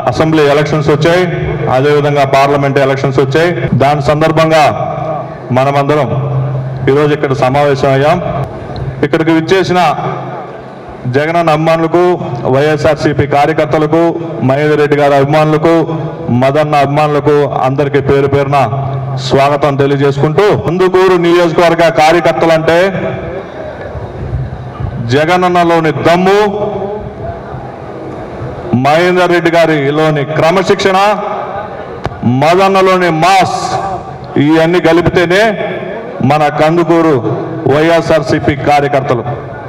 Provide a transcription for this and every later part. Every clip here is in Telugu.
అసెంబ్లీ ఎలక్షన్స్ వచ్చాయి అదేవిధంగా పార్లమెంట్ ఎలక్షన్స్ వచ్చాయి దాని సందర్భంగా మనమందరం ఈరోజు ఇక్కడ సమావేశం అయ్యాం ఇక్కడికి విచ్చేసిన జగనన్న అభిమానులకు వైఎస్ఆర్సీపీ కార్యకర్తలకు మహేందర్ రెడ్డి గారి అభిమానులకు మదన్న అభిమానులకు అందరికీ పేరు పేరున స్వాగతం తెలియజేసుకుంటూ ముందుకూరు నియోజకవర్గ కార్యకర్తలంటే జగనన్నలోని దమ్ము మహేందర్ రెడ్డి గారిలోని క్రమశిక్షణ మదన్నలోని మాస్ ఇవన్నీ కలిపితేనే మన కందుకూరు వైఎస్ఆర్సీపీ కార్యకర్తలు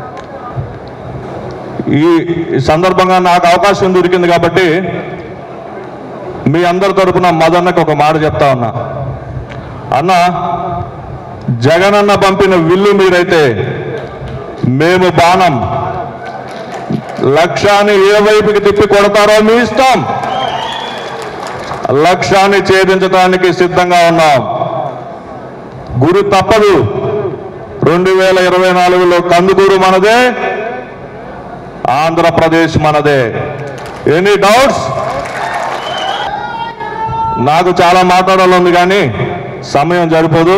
ఈ ఈ సందర్భంగా నాకు అవకాశం దొరికింది కాబట్టి మీ అందరి తరపున మదన్నకు ఒక మాట చెప్తా ఉన్నా అన్న జగనన్న పంపిన విల్లు మీరైతే మేము బాణం లక్ష్యాన్ని ఏ వైపుకి తిప్పి కొడతారో మీ ఇష్టం లక్ష్యాన్ని ఛేదించడానికి సిద్ధంగా ఉన్నాం గురి తప్పదు రెండు వేల ఇరవై నాలుగులో కందుకూరు మనదే ఆంధ్రప్రదేశ్ మనదే ఎనీ డౌట్స్ నాకు చాలా మాట్లాడాలని కానీ సమయం సరిపోదు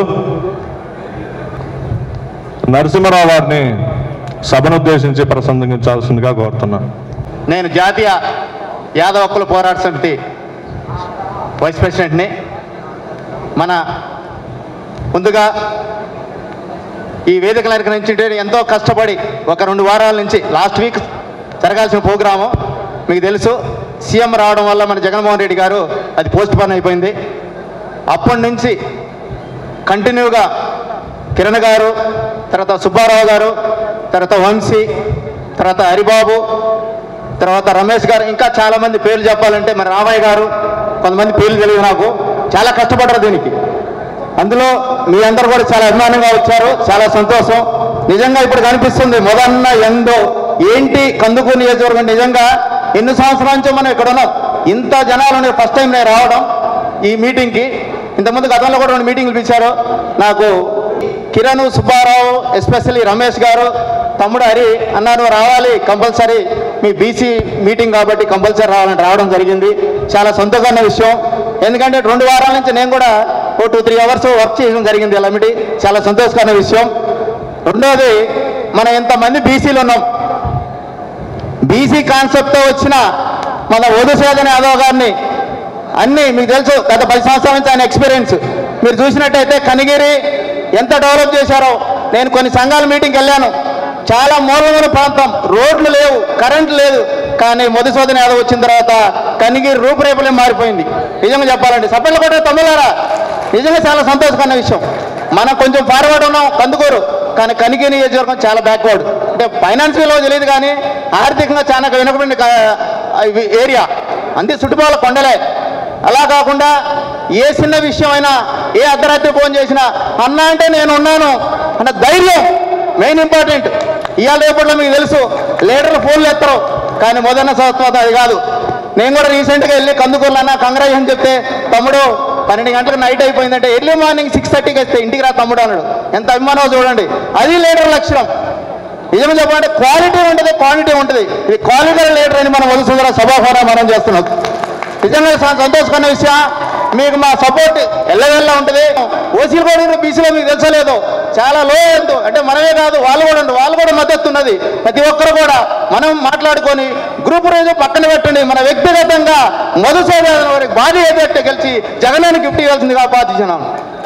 నరసింహరావు గారిని సభనుద్దేశించి ప్రసంగించాల్సిందిగా కోరుతున్నాను నేను జాతీయ యాదవ హక్కుల పోరాట సమితి వైస్ ప్రెసిడెంట్ని మన ముందుగా ఈ వేదికలు అలంకరించుంటే ఎంతో కష్టపడి ఒక రెండు వారాల నుంచి లాస్ట్ వీక్ జరగాల్సిన ప్రోగ్రాము మీకు తెలుసు సీఎం రావడం వల్ల మన జగన్మోహన్ రెడ్డి గారు అది పోస్ట్ పోన్ అయిపోయింది అప్పటి నుంచి కంటిన్యూగా కిరణ్ గారు తర్వాత సుబ్బారావు గారు తర్వాత వంశీ తర్వాత హరిబాబు తర్వాత రమేష్ గారు ఇంకా చాలా మంది పేర్లు చెప్పాలంటే మరి రామయ్య గారు కొంతమంది పేర్లు తెలియదు నాకు చాలా కష్టపడ్డారు దీనికి అందులో మీ అందరు కూడా చాలా అభిమానంగా వచ్చారు చాలా సంతోషం నిజంగా ఇప్పుడు కనిపిస్తుంది మొదన్న ఎందో ఏంటి కందుకు నియోజకవర్గం నిజంగా ఎన్ని సంవత్సరాల నుంచో మనం ఇక్కడ ఉన్నాం ఇంత జనాలు ఫస్ట్ టైం నేను రావడం ఈ మీటింగ్కి ఇంతకుముందు గతంలో కూడా రెండు మీటింగ్లు పిలిచారు నాకు కిరణ్ సుబ్బారావు ఎస్పెషల్లీ రమేష్ గారు తమ్ముడు హరి అన్నారు రావాలి కంపల్సరీ మీ బీసీ మీటింగ్ కాబట్టి కంపల్సరీ రావాలని రావడం జరిగింది చాలా సంతోషమైన విషయం ఎందుకంటే రెండు వారాల నుంచి నేను కూడా ఓ టూ త్రీ అవర్స్ వర్క్ చేయడం జరిగింది ఎలమిటి చాలా సంతోషకరమైన విషయం రెండోది మనం ఇంతమంది బీసీలు ఉన్నాం బీసీ కాన్సెప్ట్తో వచ్చిన మన వధుశోధన యాదవ్ గారిని అన్నీ మీకు తెలుసు గత పది సంవత్సరాల నుంచి ఆయన ఎక్స్పీరియన్స్ మీరు చూసినట్టయితే కనిగిరి ఎంత డెవలప్ చేశారో నేను కొన్ని సంఘాల మీటింగ్కి వెళ్ళాను చాలా మూలమైన ప్రాంతం రోడ్లు లేవు కరెంట్ లేదు కానీ మధుసూదన్ యాదవ్ వచ్చిన తర్వాత కనిగిరి రూపురేపులే మారిపోయింది నిజంగా చెప్పాలంటే సపర్లు కూడా తమ్ములారా నిజంగా చాలా సంతోషకరమైన విషయం మనం కొంచెం ఫార్వర్డ్ ఉన్నాం కందుకూరు కానీ కనిగిరి నియోజకవర్గం చాలా బ్యాక్వర్డ్ అంటే ఫైనాన్షియల్లో తెలియదు కానీ ఆర్థికంగా చాలా వెనుకబడిన కా- ఇవి ఏరియా అంతే చుట్టుపక్కల కొండలే అలా కాకుండా ఏ చిన్న విషయం అయినా ఏ అర్ధరాత్రి ఫోన్ చేసినా అన్న అంటే నేను ఉన్నాను అన్న ధైర్యం మెయిన్ ఇంపార్టెంట్ ఇవాళ రేపట్లో మీకు తెలుసు లీడర్లు ఫోన్లు ఎత్తరు కానీ మొదన్న సంవత్సరం అది కాదు నేను కూడా రీసెంట్గా వెళ్ళి కందుకూరులో అన్న కంగ్రాచులేషన్ చెప్తే తమ్ముడు పన్నెండు గంటలకు నైట్ అయిపోయిందంటే ఎర్లీ మార్నింగ్ సిక్స్ థర్టీకి వస్తే ఇంటికి రా తమ్ముడు అన్నాడు ఎంత అభిమానం చూడండి అది లీడర్ లక్షణం నిజం చెప్పాలంటే క్వాలిటీ ఉంటుంది క్వాంటిటీ ఉంటుంది ఇది క్వాలిటీ లీడర్ అని మనం వదులుతుందా సభాభారా మనం చేస్తున్నాం నిజంగా స- సంతోషకరమైన విషయం మీకు మా సపోర్ట్ ఎల్లవెల్లా ఉంటుంది ఓసీలు కూడా ఇప్పుడు బీసీలో మీకు తెలుసలేదు చాలా లో ఎంతో అంటే మనమే కాదు వాళ్ళు కూడా ఉండు వాళ్ళు కూడా మద్దతు ఉన్నది ప్రతి ఒక్కరు కూడా మనం మాట్లాడుకొని గ్రూప్ రోజు పక్కన పెట్టండి మన వ్యక్తిగతంగా మధుసూదన్ వారికి భారీ ఎదుట గెలిచి జగనాన్ని గిఫ్ట్ ఇవ్వాల్సిందిగా ప్రార్థించినాం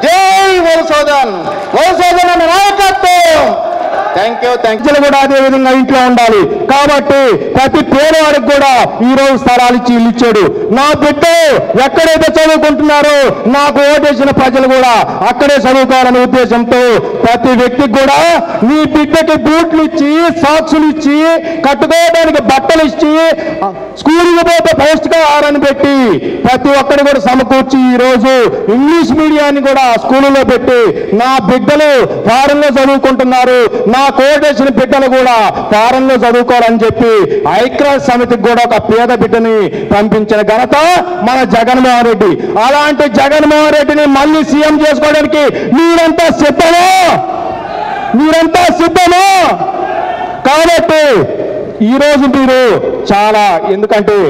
జై మధుసూదన్ మధుసూదన్ అనే నాయకత్వం థ్యాంక్ యూ థ్యాంక్ యూ కూడా అదే విధంగా ఇంట్లో ఉండాలి కాబట్టి ప్రతి పేదవాడికి కూడా ఈ రోజు స్థలాలు ఇచ్చి ఇల్లు ఇచ్చాడు నా బిడ్డ ఎక్కడైతే చదువుకుంటున్నారో నాకు ఓటేసిన ప్రజలు కూడా అక్కడే చదువుకోవాలనే ఉద్దేశంతో ప్రతి వ్యక్తికి కూడా నీ బిడ్డకి బూట్లు ఇచ్చి సాక్సులు ఇచ్చి కట్టుకోవడానికి బట్టలు ఇచ్చి స్కూల్కి పోతే పౌష్టికాహారాన్ని పెట్టి ప్రతి ఒక్కరు కూడా సమకూర్చి ఈ రోజు ఇంగ్లీష్ మీడియాన్ని కూడా స్కూళ్ళలో పెట్టి నా బిడ్డలు ఫారెన్లో చదువుకుంటున్నారు నా కోటేసిన బిడ్డలు కూడా ఫారెన్లో చదువుకోవాలని చెప్పి ఐక్యరాజ్య సమితికి కూడా ఒక పేద బిడ్డని పంపించిన ఘనత మన జగన్మోహన్ రెడ్డి అలాంటి జగన్మోహన్ రెడ్డిని మళ్ళీ సీఎం చేసుకోవడానికి మీరంతా సిద్ధమా మీరంతా సిద్ధమా కాబట్టి ఈరోజు మీరు చాలా ఎందుకంటే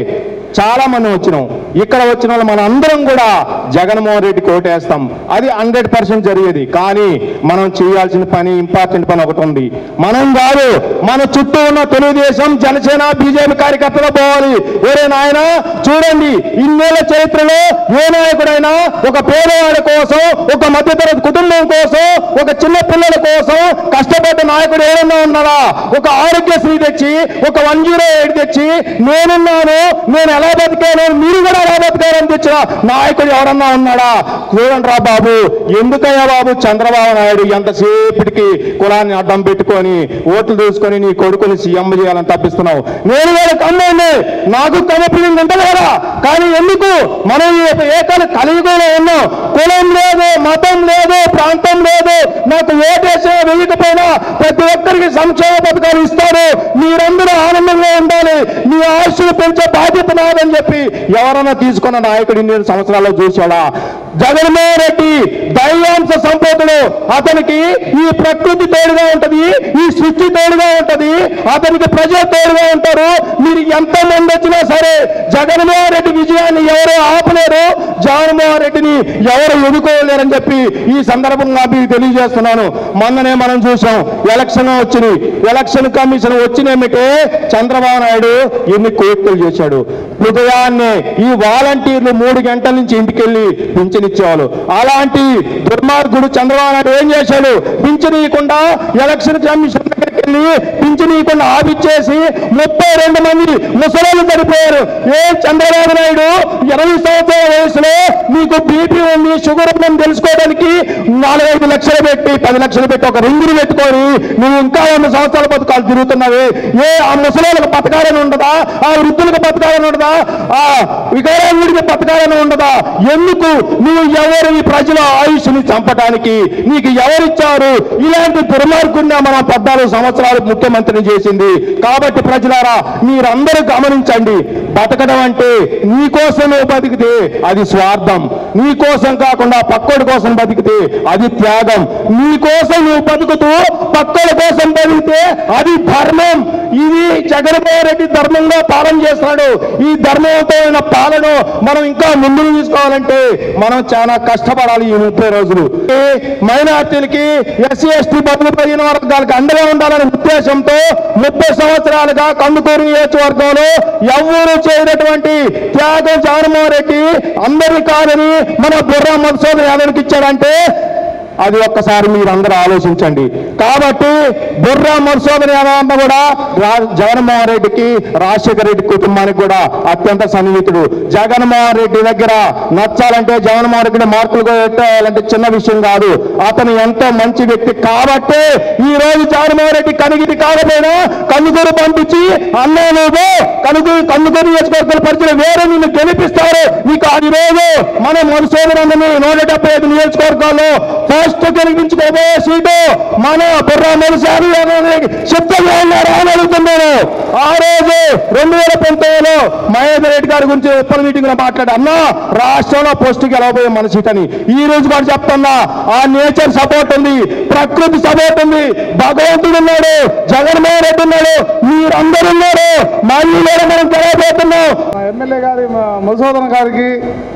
చాలా మంది వచ్చినాం ఇక్కడ వచ్చిన వాళ్ళు మన అందరం కూడా జగన్మోహన్ రెడ్డికి ఓటేస్తాం అది హండ్రెడ్ పర్సెంట్ జరిగేది కానీ మనం చేయాల్సిన పని ఇంపార్టెంట్ పని ఒకటి ఉంది మనం కాదు మన చుట్టూ ఉన్న తెలుగుదేశం జనసేన బీజేపీ కార్యకర్తలు పోవాలి ఒరే నాయన చూడండి ఇన్నేళ్ల చరిత్రలో ఏ నాయకుడైనా ఒక పేదవాడి కోసం ఒక మధ్యతరగతి కుటుంబం కోసం ఒక చిన్న పిల్లల కోసం కష్టపడ్డ నాయకుడు ఏదన్నా ఉన్నాడా ఒక ఆరోగ్యశ్రీ తెచ్చి ఒక వన్ జీరో ఎయిట్ తెచ్చి నేనున్నాను నేను ఎలా బతికాను మీరు కూడా ఎలా బతికారని తెచ్చిన నాయకుడు ఎవరన్నా ఉన్నాడా చూడండి రా బాబు ఎందుకయ్యా బాబు చంద్రబాబు నాయుడు ఎంతసేపటికి కులాన్ని అడ్డం పెట్టుకొని ఓట్లు తీసుకొని నీ కొడుకుని సీఎం చేయాలని తప్పిస్తున్నావు నేను కూడా కమ్మండి నాకు కమ్మ ఫీలింగ్ ఉంటుంది కదా కానీ ఎందుకు మనం ఈ యొక్క ఏకలు కలియుగంలో ఉన్నాం కులం లేదు మతం లేదు ప్రాంతం లేదు నాకు ఓటేసే వేయకపోయినా ప్రతి ఒక్కరికి సంక్షేమ పథకాలు ఇస్తారు మీరందరూ ఆనందంగా ఉండాలి మీ ఆశలు పెంచే బాధ్యత నాదని చెప్పి ఎవరన్నా తీసుకున్న నాయకుడు ఇన్ని సంవత్సరాల్లో చూసాడా జగన్మోహన్ రెడ్డి దైవాంశ సంపూర్ణుడు అతనికి ఈ ప్రకృతి తోడుగా ఉంటది ఈ సృష్టి తోడుగా ఉంటది అతనికి ప్రజలు తోడుగా ఉంటారు మీరు ఎంత మంది వచ్చినా సరే జగన్మోహన్ రెడ్డి విజయాన్ని ఎవరు ఆపలేరు జగన్మోహన్ రెడ్డిని ఎవరు ఎదుర్కోలేరని చెప్పి ఈ సందర్భంగా మీకు తెలియజేస్తున్నాను మొన్ననే మనం చూసాం ఎలక్షన్ వచ్చింది ఎలక్షన్ కమిషన్ వచ్చినేమిటే చంద్రబాబు నాయుడు ఎన్ని కోర్టులు చేశాడు ఉదయాన్నే ఈ వాలంటీర్లు మూడు గంటల నుంచి ఇంటికెళ్ళి పింఛన్ ఇచ్చేవాళ్ళు అలాంటి దుర్మార్గుడు చంద్రబాబు నాయుడు ఏం చేశాడు పింఛన్ ఇవ్వకుండా ఎలక్షన్ కమిషన్ దగ్గరికి వెళ్ళి పింఛన్ ఇవ్వకుండా ఆపిచ్చేసి ముప్పై రెండు మంది ముసలోళ్ళు చనిపోయారు ఏ చంద్రబాబు నాయుడు ఇరవై సంవత్సరాల వయసులో మీకు బీపీ ఉంది షుగర్ ఉందని తెలుసుకోవడానికి నాలుగైదు లక్షలు పెట్టి పది లక్షలు పెట్టి ఒక రింగులు పెట్టుకొని నువ్వు ఇంకా వంద సంవత్సరాల బతుకాలు తిరుగుతున్నావు ఏ ఆ ముసలోళ్ళకి బతకాలని ఉండదా ఆ వృద్ధులకు బతకాలని ఉండదా ఆ వికలాంగుడికి బతకాలని ఉండదా ఎందుకు నువ్వు ఎవరు ఈ ప్రజల ఆయుష్ని చంపడానికి నీకు ఎవరిచ్చారు ఇలాంటి దుర్మార్గుడిని మనం పద్నాలుగు సంవత్సరాలు ముఖ్యమంత్రిని చేసింది కాబట్టి ప్రజలారా మీరందరూ గమనించండి బతకడం అంటే నీ కోసం నువ్వు బతికితే అది స్వార్థం నీ కోసం కాకుండా పక్కోడి కోసం బతికితే అది త్యాగం నీ కోసం నువ్వు బతుకుతూ పక్కోడి కోసం బతికితే అది ధర్మం ఇది జగన్మోహన్ రెడ్డి ధర్మంగా పాలన చేస్తున్నాడు ఈ ధర్మవంతమైన పాలన మనం ఇంకా ముందుకు తీసుకోవాలంటే మనం చాలా కష్టపడాలి ఈ ముప్పై రోజులు ఈ మైనార్టీలకి ఎస్సీ ఎస్టీ బదులు పదిహేను వర్గాలకు అండగా ఉండాలనే ఉద్దేశంతో ముప్పై సంవత్సరాలుగా కందుకూరు నియోజకవర్గంలో ఎవరు చేయనటువంటి త్యాగం జగన్మోహన్ రెడ్డి అందరినీ కాదని మన బుర్రా మధుసూదన్ యాదవ్కి ఇచ్చాడంటే అది ఒక్కసారి మీరు అందరూ ఆలోచించండి కాబట్టి బుర్రా మధుసూదన్ యాదవ్ అన్న కూడా రా- జగన్మోహన్ రెడ్డికి రాజశేఖర రెడ్డి కుటుంబానికి కూడా అత్యంత సన్నిహితుడు జగన్మోహన్ రెడ్డి దగ్గర నచ్చాలంటే జగన్మోహన్ రెడ్డి మార్కులు పెట్టాలంటే చిన్న విషయం కాదు అతను ఎంతో మంచి వ్యక్తి కాబట్టి ఈ రోజు జగన్మోహన్ రెడ్డి కనిగిరి కాకపోయినా కన్నుకూరు పంపించి అన్నా నువ్వు కనుగూరు కన్నుకూరు నియోజకవర్గాల పరిచయం వేరే నిన్ను గెలిపిస్తారు నీకు ఆ రోజు మన మధుసూదనందని నూట డెబ్బై ఐదు నియోజకవర్గాల్లో ఫస్ట్ గెలిపించుకోబోయే సీటు మన బుర్రా మధుసారి సిద్ధంగా ఉన్నారు అని అడుగుతున్నాను ఆ రోజు రెండు వేల పంతొమ్మిదిలో మహేందర్ రెడ్డి గారి గురించి ఉప్పల్ మీటింగ్ లో మాట్లాడు అన్నా రాష్ట్రంలో పోస్ట్ గెలవబోయే మన సీట్ అని ఈ రోజు కూడా చెప్తున్నా ఆ నేచర్ సపోర్ట్ ఉంది ప్రకృతి సపోర్ట్ ఉంది భగవంతుడు ఉన్నాడు జగన్మోహన్ రెడ్డి ఉన్నాడు మీరందరూ ఉన్నారు మళ్ళీ కూడా మనం గెలవబోతున్నాం మా ఎమ్మెల్యే గారి మా మధుసూదన్ గారికి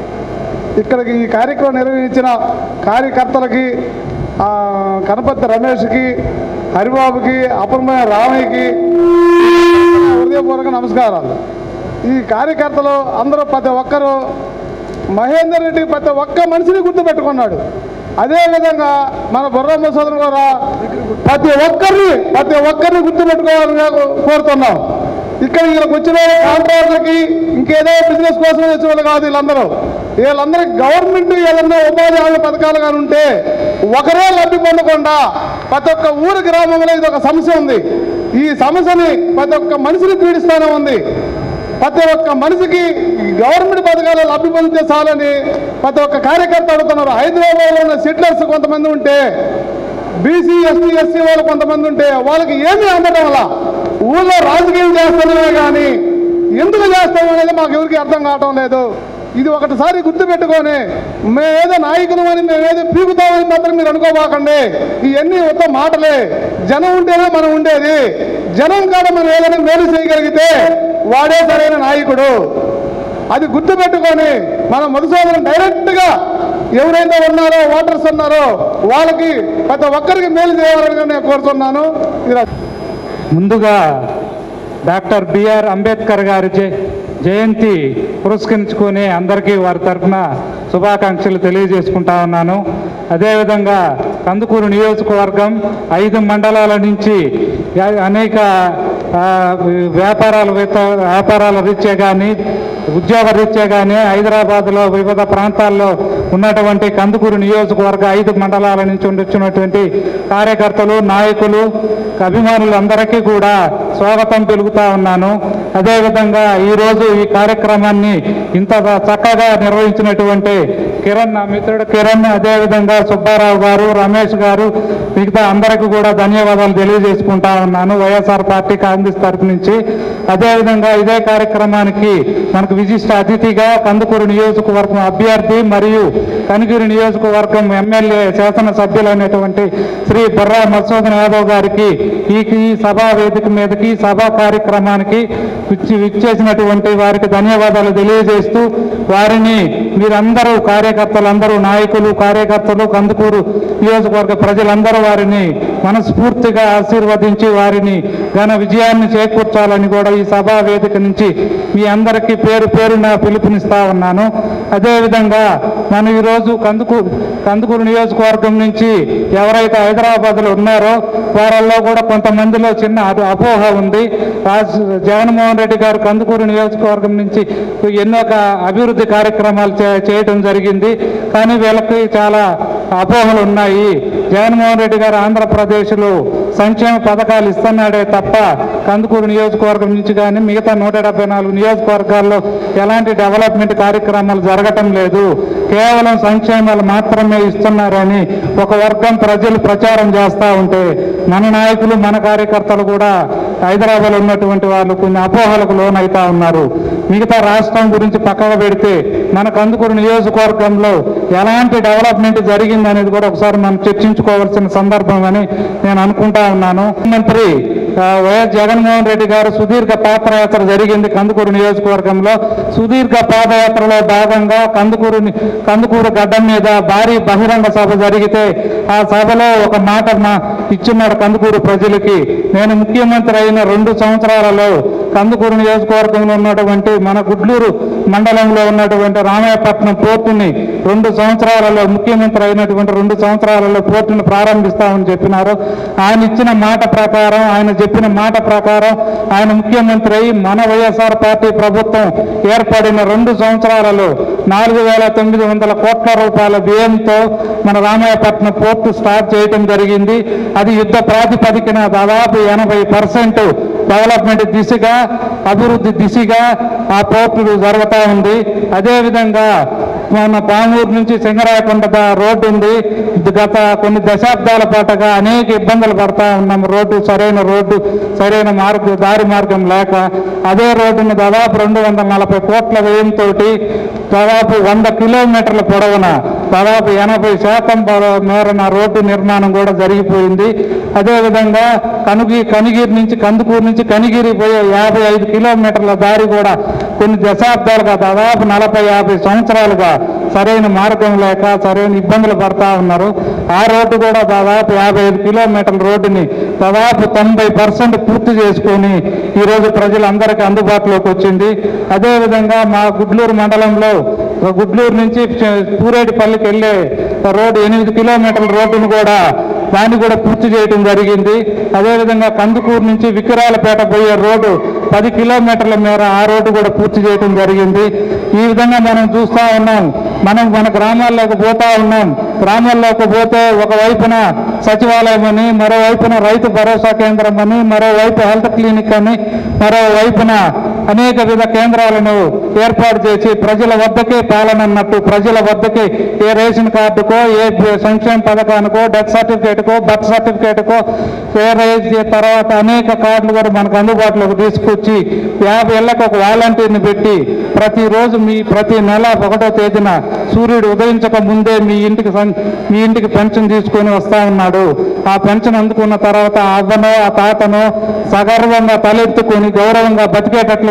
ఇక్కడికి ఈ కార్యక్రమం నిర్వహించిన కార్యకర్తలకి ఆ, కనపర్తి రమేష్కి హరిబాబుకి అపరమైన రామయ్యకి హృదయపూర్వక నమస్కారాలు ఈ కార్యకర్తలు అందరూ ప్రతి ఒక్కరూ మహేందర్ రెడ్డి ప్రతి ఒక్క మనిషిని గుర్తుపెట్టుకున్నాడు అదేవిధంగా మన బుర్ర మధుసూదన్ కూడా ప్రతి ఒక్కరిని ప్రతి ఒక్కరిని గుర్తుపెట్టుకోవాలని కోరుతున్నాం ఇక్కడ వీళ్ళకి వచ్చిన కాంట్రాక్టర్లకి ఇంకేదో బిజినెస్ కోసం వచ్చిన వాళ్ళు కాదు వీళ్ళందరూ వీళ్ళందరికీ గవర్నమెంట్ ఏదన్నా ఉపాధి హామీ పథకాలు కానీ ఉంటే ఒకరే లబ్ధి పొందకుండా ప్రతి ఒక్క ఊరు గ్రామంలో ఇది ఒక సమస్య ఉంది ఈ సమస్యని ప్రతి ఒక్క మనిషిని పీడిస్తానే ఉంది ప్రతి ఒక్క మనిషికి గవర్నమెంట్ పథకాలు లబ్ధి పొందితే చాలని ప్రతి ఒక్క కార్యకర్త అడుగుతున్నారు హైదరాబాద్లో ఉన్న సెటిలర్స్ కొంతమంది ఉంటే బీసీ ఎస్టీ ఎస్సీ వాళ్ళు కొంతమంది ఉంటే వాళ్ళకి ఏమీ అందడం వల్ల ఊళ్ళో రాజకీయం చేస్తున్నామే కానీ ఎందుకు చేస్తాం అనేది మాకు ఎవరికి అర్థం కావటం లేదు ఇది ఒకటిసారి గుర్తుపెట్టుకొని మేమేదో నాయకులు అని మేమేదో పీకుతామని మాత్రం మీరు అనుకోబాకండి ఇవన్నీ మొత్తం మాటలే జనం ఉంటేనే మనం ఉండేది జనం కాడ మనం ఏదైనా మేలు చేయగలిగితే వాడే సరైన నాయకుడు అది గుర్తుపెట్టుకొని మన మధుసూదనం డైరెక్ట్గా ఎవరైతే ఉన్నారో ఓటర్స్ ఉన్నారో వాళ్ళకి ప్రతి ఒక్కరికి మేలు చేయాలని నేను కోరుతున్నాను ఇది ముందుగా డాక్టర్ బిఆర్ అంబేద్కర్ గారి జయ జయంతి పురస్కరించుకొని అందరికీ వారి తరఫున శుభాకాంక్షలు తెలియజేసుకుంటా ఉన్నాను అదేవిధంగా కందుకూరు నియోజకవర్గం ఐదు మండలాల నుంచి యా- అనేక ఆ, వ్యాపారాల వేత- వ్యాపారాల రీత్యా కానీ ఉద్యోగ రీత్యా కానీ హైదరాబాద్లో వివిధ ప్రాంతాల్లో ఉన్నటువంటి కందుకూరు నియోజకవర్గ ఐదు మండలాల నుంచి వచ్చినటువంటి కార్యకర్తలు నాయకులు అభిమానులు అందరికీ కూడా స్వాగతం తెలుగుతా ఉన్నాను అదేవిధంగా ఈరోజు ఈ కార్యక్రమాన్ని ఇంత చక్కగా నిర్వహించినటువంటి కిరణ్ నా మిత్రుడు కిరణ్ అదేవిధంగా సుబ్బారావు గారు రమేష్ గారు మిగతా అందరికీ కూడా ధన్యవాదాలు తెలియజేసుకుంటా ఉన్నాను వైఎస్ఆర్ పార్టీ కాంగ్రెస్ తరఫు నుంచి అదేవిధంగా ఇదే కార్యక్రమానికి మనకు విశిష్ట అతిథిగా కందుకూరు నియోజకవర్గం అభ్యర్థి మరియు కనిగిరి నియోజకవర్గం ఎమ్మెల్యే శాసనసభ్యులైనటువంటి శ్రీ బుర్రా మధుసూదన్ యాదవ్ గారికి ఈ ఈ సభా వేదిక మీదకి ఈ సభా కార్యక్రమానికి విచ్చి విచ్చేసినటువంటి వారికి ధన్యవాదాలు తెలియజేస్తూ వారిని మీరందరూ కార్యకర్తలందరూ నాయకులు కార్యకర్తలు కందుకూరు నియోజకవర్గ ప్రజలందరూ వారిని మనస్ఫూర్తిగా ఆశీర్వదించి వారిని ఘన విజయాన్ని చేకూర్చాలని కూడా ఈ సభా వేదిక నుంచి మీ అందరికీ పేరు పేరున పిలుపునిస్తా ఉన్నాను అదేవిధంగా మనం ఈరోజు కందుకూరు కందుకూరు నియోజకవర్గం నుంచి ఎవరైతే హైదరాబాద్లో ఉన్నారో వారిలో కూడా కొంతమందిలో చిన్న అప- అపోహ ఉంది రాజ్ జగన్మోహన్ రెడ్డి గారు కందుకూరు నియోజకవర్గం నుంచి ఎన్నో క- అభివృద్ధి కార్యక్రమాలు చే- చేయటం జరిగింది కానీ వీళ్ళకి చాలా అపోహలు ఉన్నాయి జగన్మోహన్ రెడ్డి గారు ఆంధ్రప్రదేశ్లో సంక్షేమ పథకాలు ఇస్తున్నాడే తప్ప కందుకూరు నియోజకవర్గం నుంచి కానీ మిగతా నూట డెబ్బై నాలుగు నియోజకవర్గాల్లో ఎలాంటి డెవలప్మెంట్ కార్యక్రమాలు జరగటం లేదు కేవలం సంక్షేమాలు మాత్రమే ఇస్తున్నారని ఒక వర్గం ప్రజలు ప్రచారం చేస్తూ ఉంటే మన నాయకులు మన కార్యకర్తలు కూడా హైదరాబాద్లో ఉన్నటువంటి వాళ్ళు కొన్ని అపోహలకు లోనైతా ఉన్నారు మిగతా రాష్ట్రం గురించి పక్కకు పెడితే మన కందుకూరు నియోజకవర్గంలో ఎలాంటి డెవలప్మెంట్ జరిగింది అనేది కూడా ఒకసారి మనం చర్చించుకోవాల్సిన సందర్భం అని నేను అనుకుంటా ఉన్నాను ముఖ్యమంత్రి ఆ, వైఎస్ జగన్మోహన్ రెడ్డి గారు సుదీర్ఘ పాదయాత్ర జరిగింది కందుకూరు నియోజకవర్గంలో సుదీర్ఘ పాదయాత్రలో భాగంగా కందుకూరు ని- కందుకూరు గడ్డ మీద భారీ బహిరంగ సభ జరిగితే ఆ సభలో ఒక మాట మా ఇచ్చున్నాడు కందుకూరు ప్రజలకి నేను ముఖ్యమంత్రి అయిన రెండు సంవత్సరాలలో కందుకూరు నియోజకవర్గంలో ఉన్నటువంటి మన గుడ్లూరు మండలంలో ఉన్నటువంటి రామాయపట్నం పోర్టుని రెండు సంవత్సరాలలో ముఖ్యమంత్రి అయినటువంటి రెండు సంవత్సరాలలో పోర్టును ప్రారంభిస్తామని చెప్పినారు ఆయన ఇచ్చిన మాట ప్రకారం ఆయన చెప్పిన మాట ప్రకారం ఆయన ముఖ్యమంత్రి అయి మన వైఎస్ఆర్ పార్టీ ప్రభుత్వం ఏర్పడిన రెండు సంవత్సరాలలో నాలుగు వేల తొమ్మిది వందల కోట్ల రూపాయల వ్యయంతో మన రామాయపట్నం పోర్టు స్టార్ట్ చేయడం జరిగింది అది యుద్ధ ప్రాతిపదికన దాదాపు ఎనభై పర్సెంట్ డెవలప్మెంట్ దిశగా అభివృద్ధి దిశగా ఆ పోర్టు జరుగుతూ ఉంది అదేవిధంగా మన పామూరు నుంచి సింగరాయకొండ దా- రోడ్డు ఉంది ఇది గత కొన్ని దశాబ్దాల పాటుగా అనేక ఇబ్బందులు పడతా ఉన్నాం రోడ్డు సరైన రోడ్డు సరైన మార్గ దారి మార్గం లేక అదే రోడ్డుని దాదాపు రెండు వందల నలభై కోట్ల వ్యయంతో దాదాపు వంద కిలోమీటర్ల పొడవున దాదాపు ఎనభై శాతం పొడ- మేరన రోడ్డు నిర్మాణం కూడా జరిగిపోయింది అదేవిధంగా కనుగి కనిగిరి నుంచి కందుకూరు నుంచి కనిగిరి పోయే యాభై ఐదు కిలోమీటర్ల దారి కూడా కొన్ని దశాబ్దాలుగా దాదాపు నలభై యాభై సంవత్సరాలుగా సరైన మార్గం లేక సరైన ఇబ్బందులు పడతా ఉన్నారు ఆ రోడ్డు కూడా దాదాపు యాభై ఐదు కిలోమీటర్ల రోడ్డుని దాదాపు తొంభై పర్సెంట్ పూర్తి చేసుకొని ఈరోజు ప్రజలందరికీ అందుబాటులోకి వచ్చింది అదేవిధంగా మా గుడ్లూరు మండలంలో గుడ్లూరు నుంచి చ- పూరేటిపల్లికి వెళ్ళే రోడ్డు ఎనిమిది కిలోమీటర్ల రోడ్డును కూడా దాన్ని కూడా పూర్తి చేయడం జరిగింది అదేవిధంగా కందుకూరు నుంచి విక్రాలపేట పోయే రోడ్డు పది కిలోమీటర్ల మేర ఆ రోడ్డు కూడా పూర్తి చేయడం జరిగింది ఈ విధంగా మనం చూస్తూ ఉన్నాం మనం మన గ్రామాల్లోకి పోతా ఉన్నాం గ్రామాల్లోకి పోతే ఒకవైపున సచివాలయం అని మరోవైపున రైతు భరోసా కేంద్రం అని మరోవైపు హెల్త్ క్లినిక్ అని మరోవైపున అనేక విధ కేంద్రాలను ఏర్పాటు చేసి ప్రజల వద్దకే పాలన అన్నట్టు ప్రజల వద్దకే ఏ రేషన్ కార్డుకో ఏ సంక్షేమ పథకానికో డెత్ సర్టిఫికేట్కో బర్త్ సర్టిఫికేట్కో ఏ రేజ్ తర్వాత అనేక కార్డులు కూడా మనకు అందుబాటులోకి తీసుకొచ్చి యాభై ఏళ్ళకు ఒక వాలంటీర్ని పెట్టి ప్రతిరోజు మీ ప్రతి నెల ఒకటో తేదీన సూర్యుడు ఉదయించక ముందే మీ ఇంటికి సం- మీ ఇంటికి పెన్షన్ తీసుకొని వస్తా ఉన్నాడు ఆ పెన్షన్ అందుకున్న తర్వాత ఆ అవ్వనో ఆ తాతనో సగర్వంగా తలెత్తుకొని గౌరవంగా బతికేటట్లుగా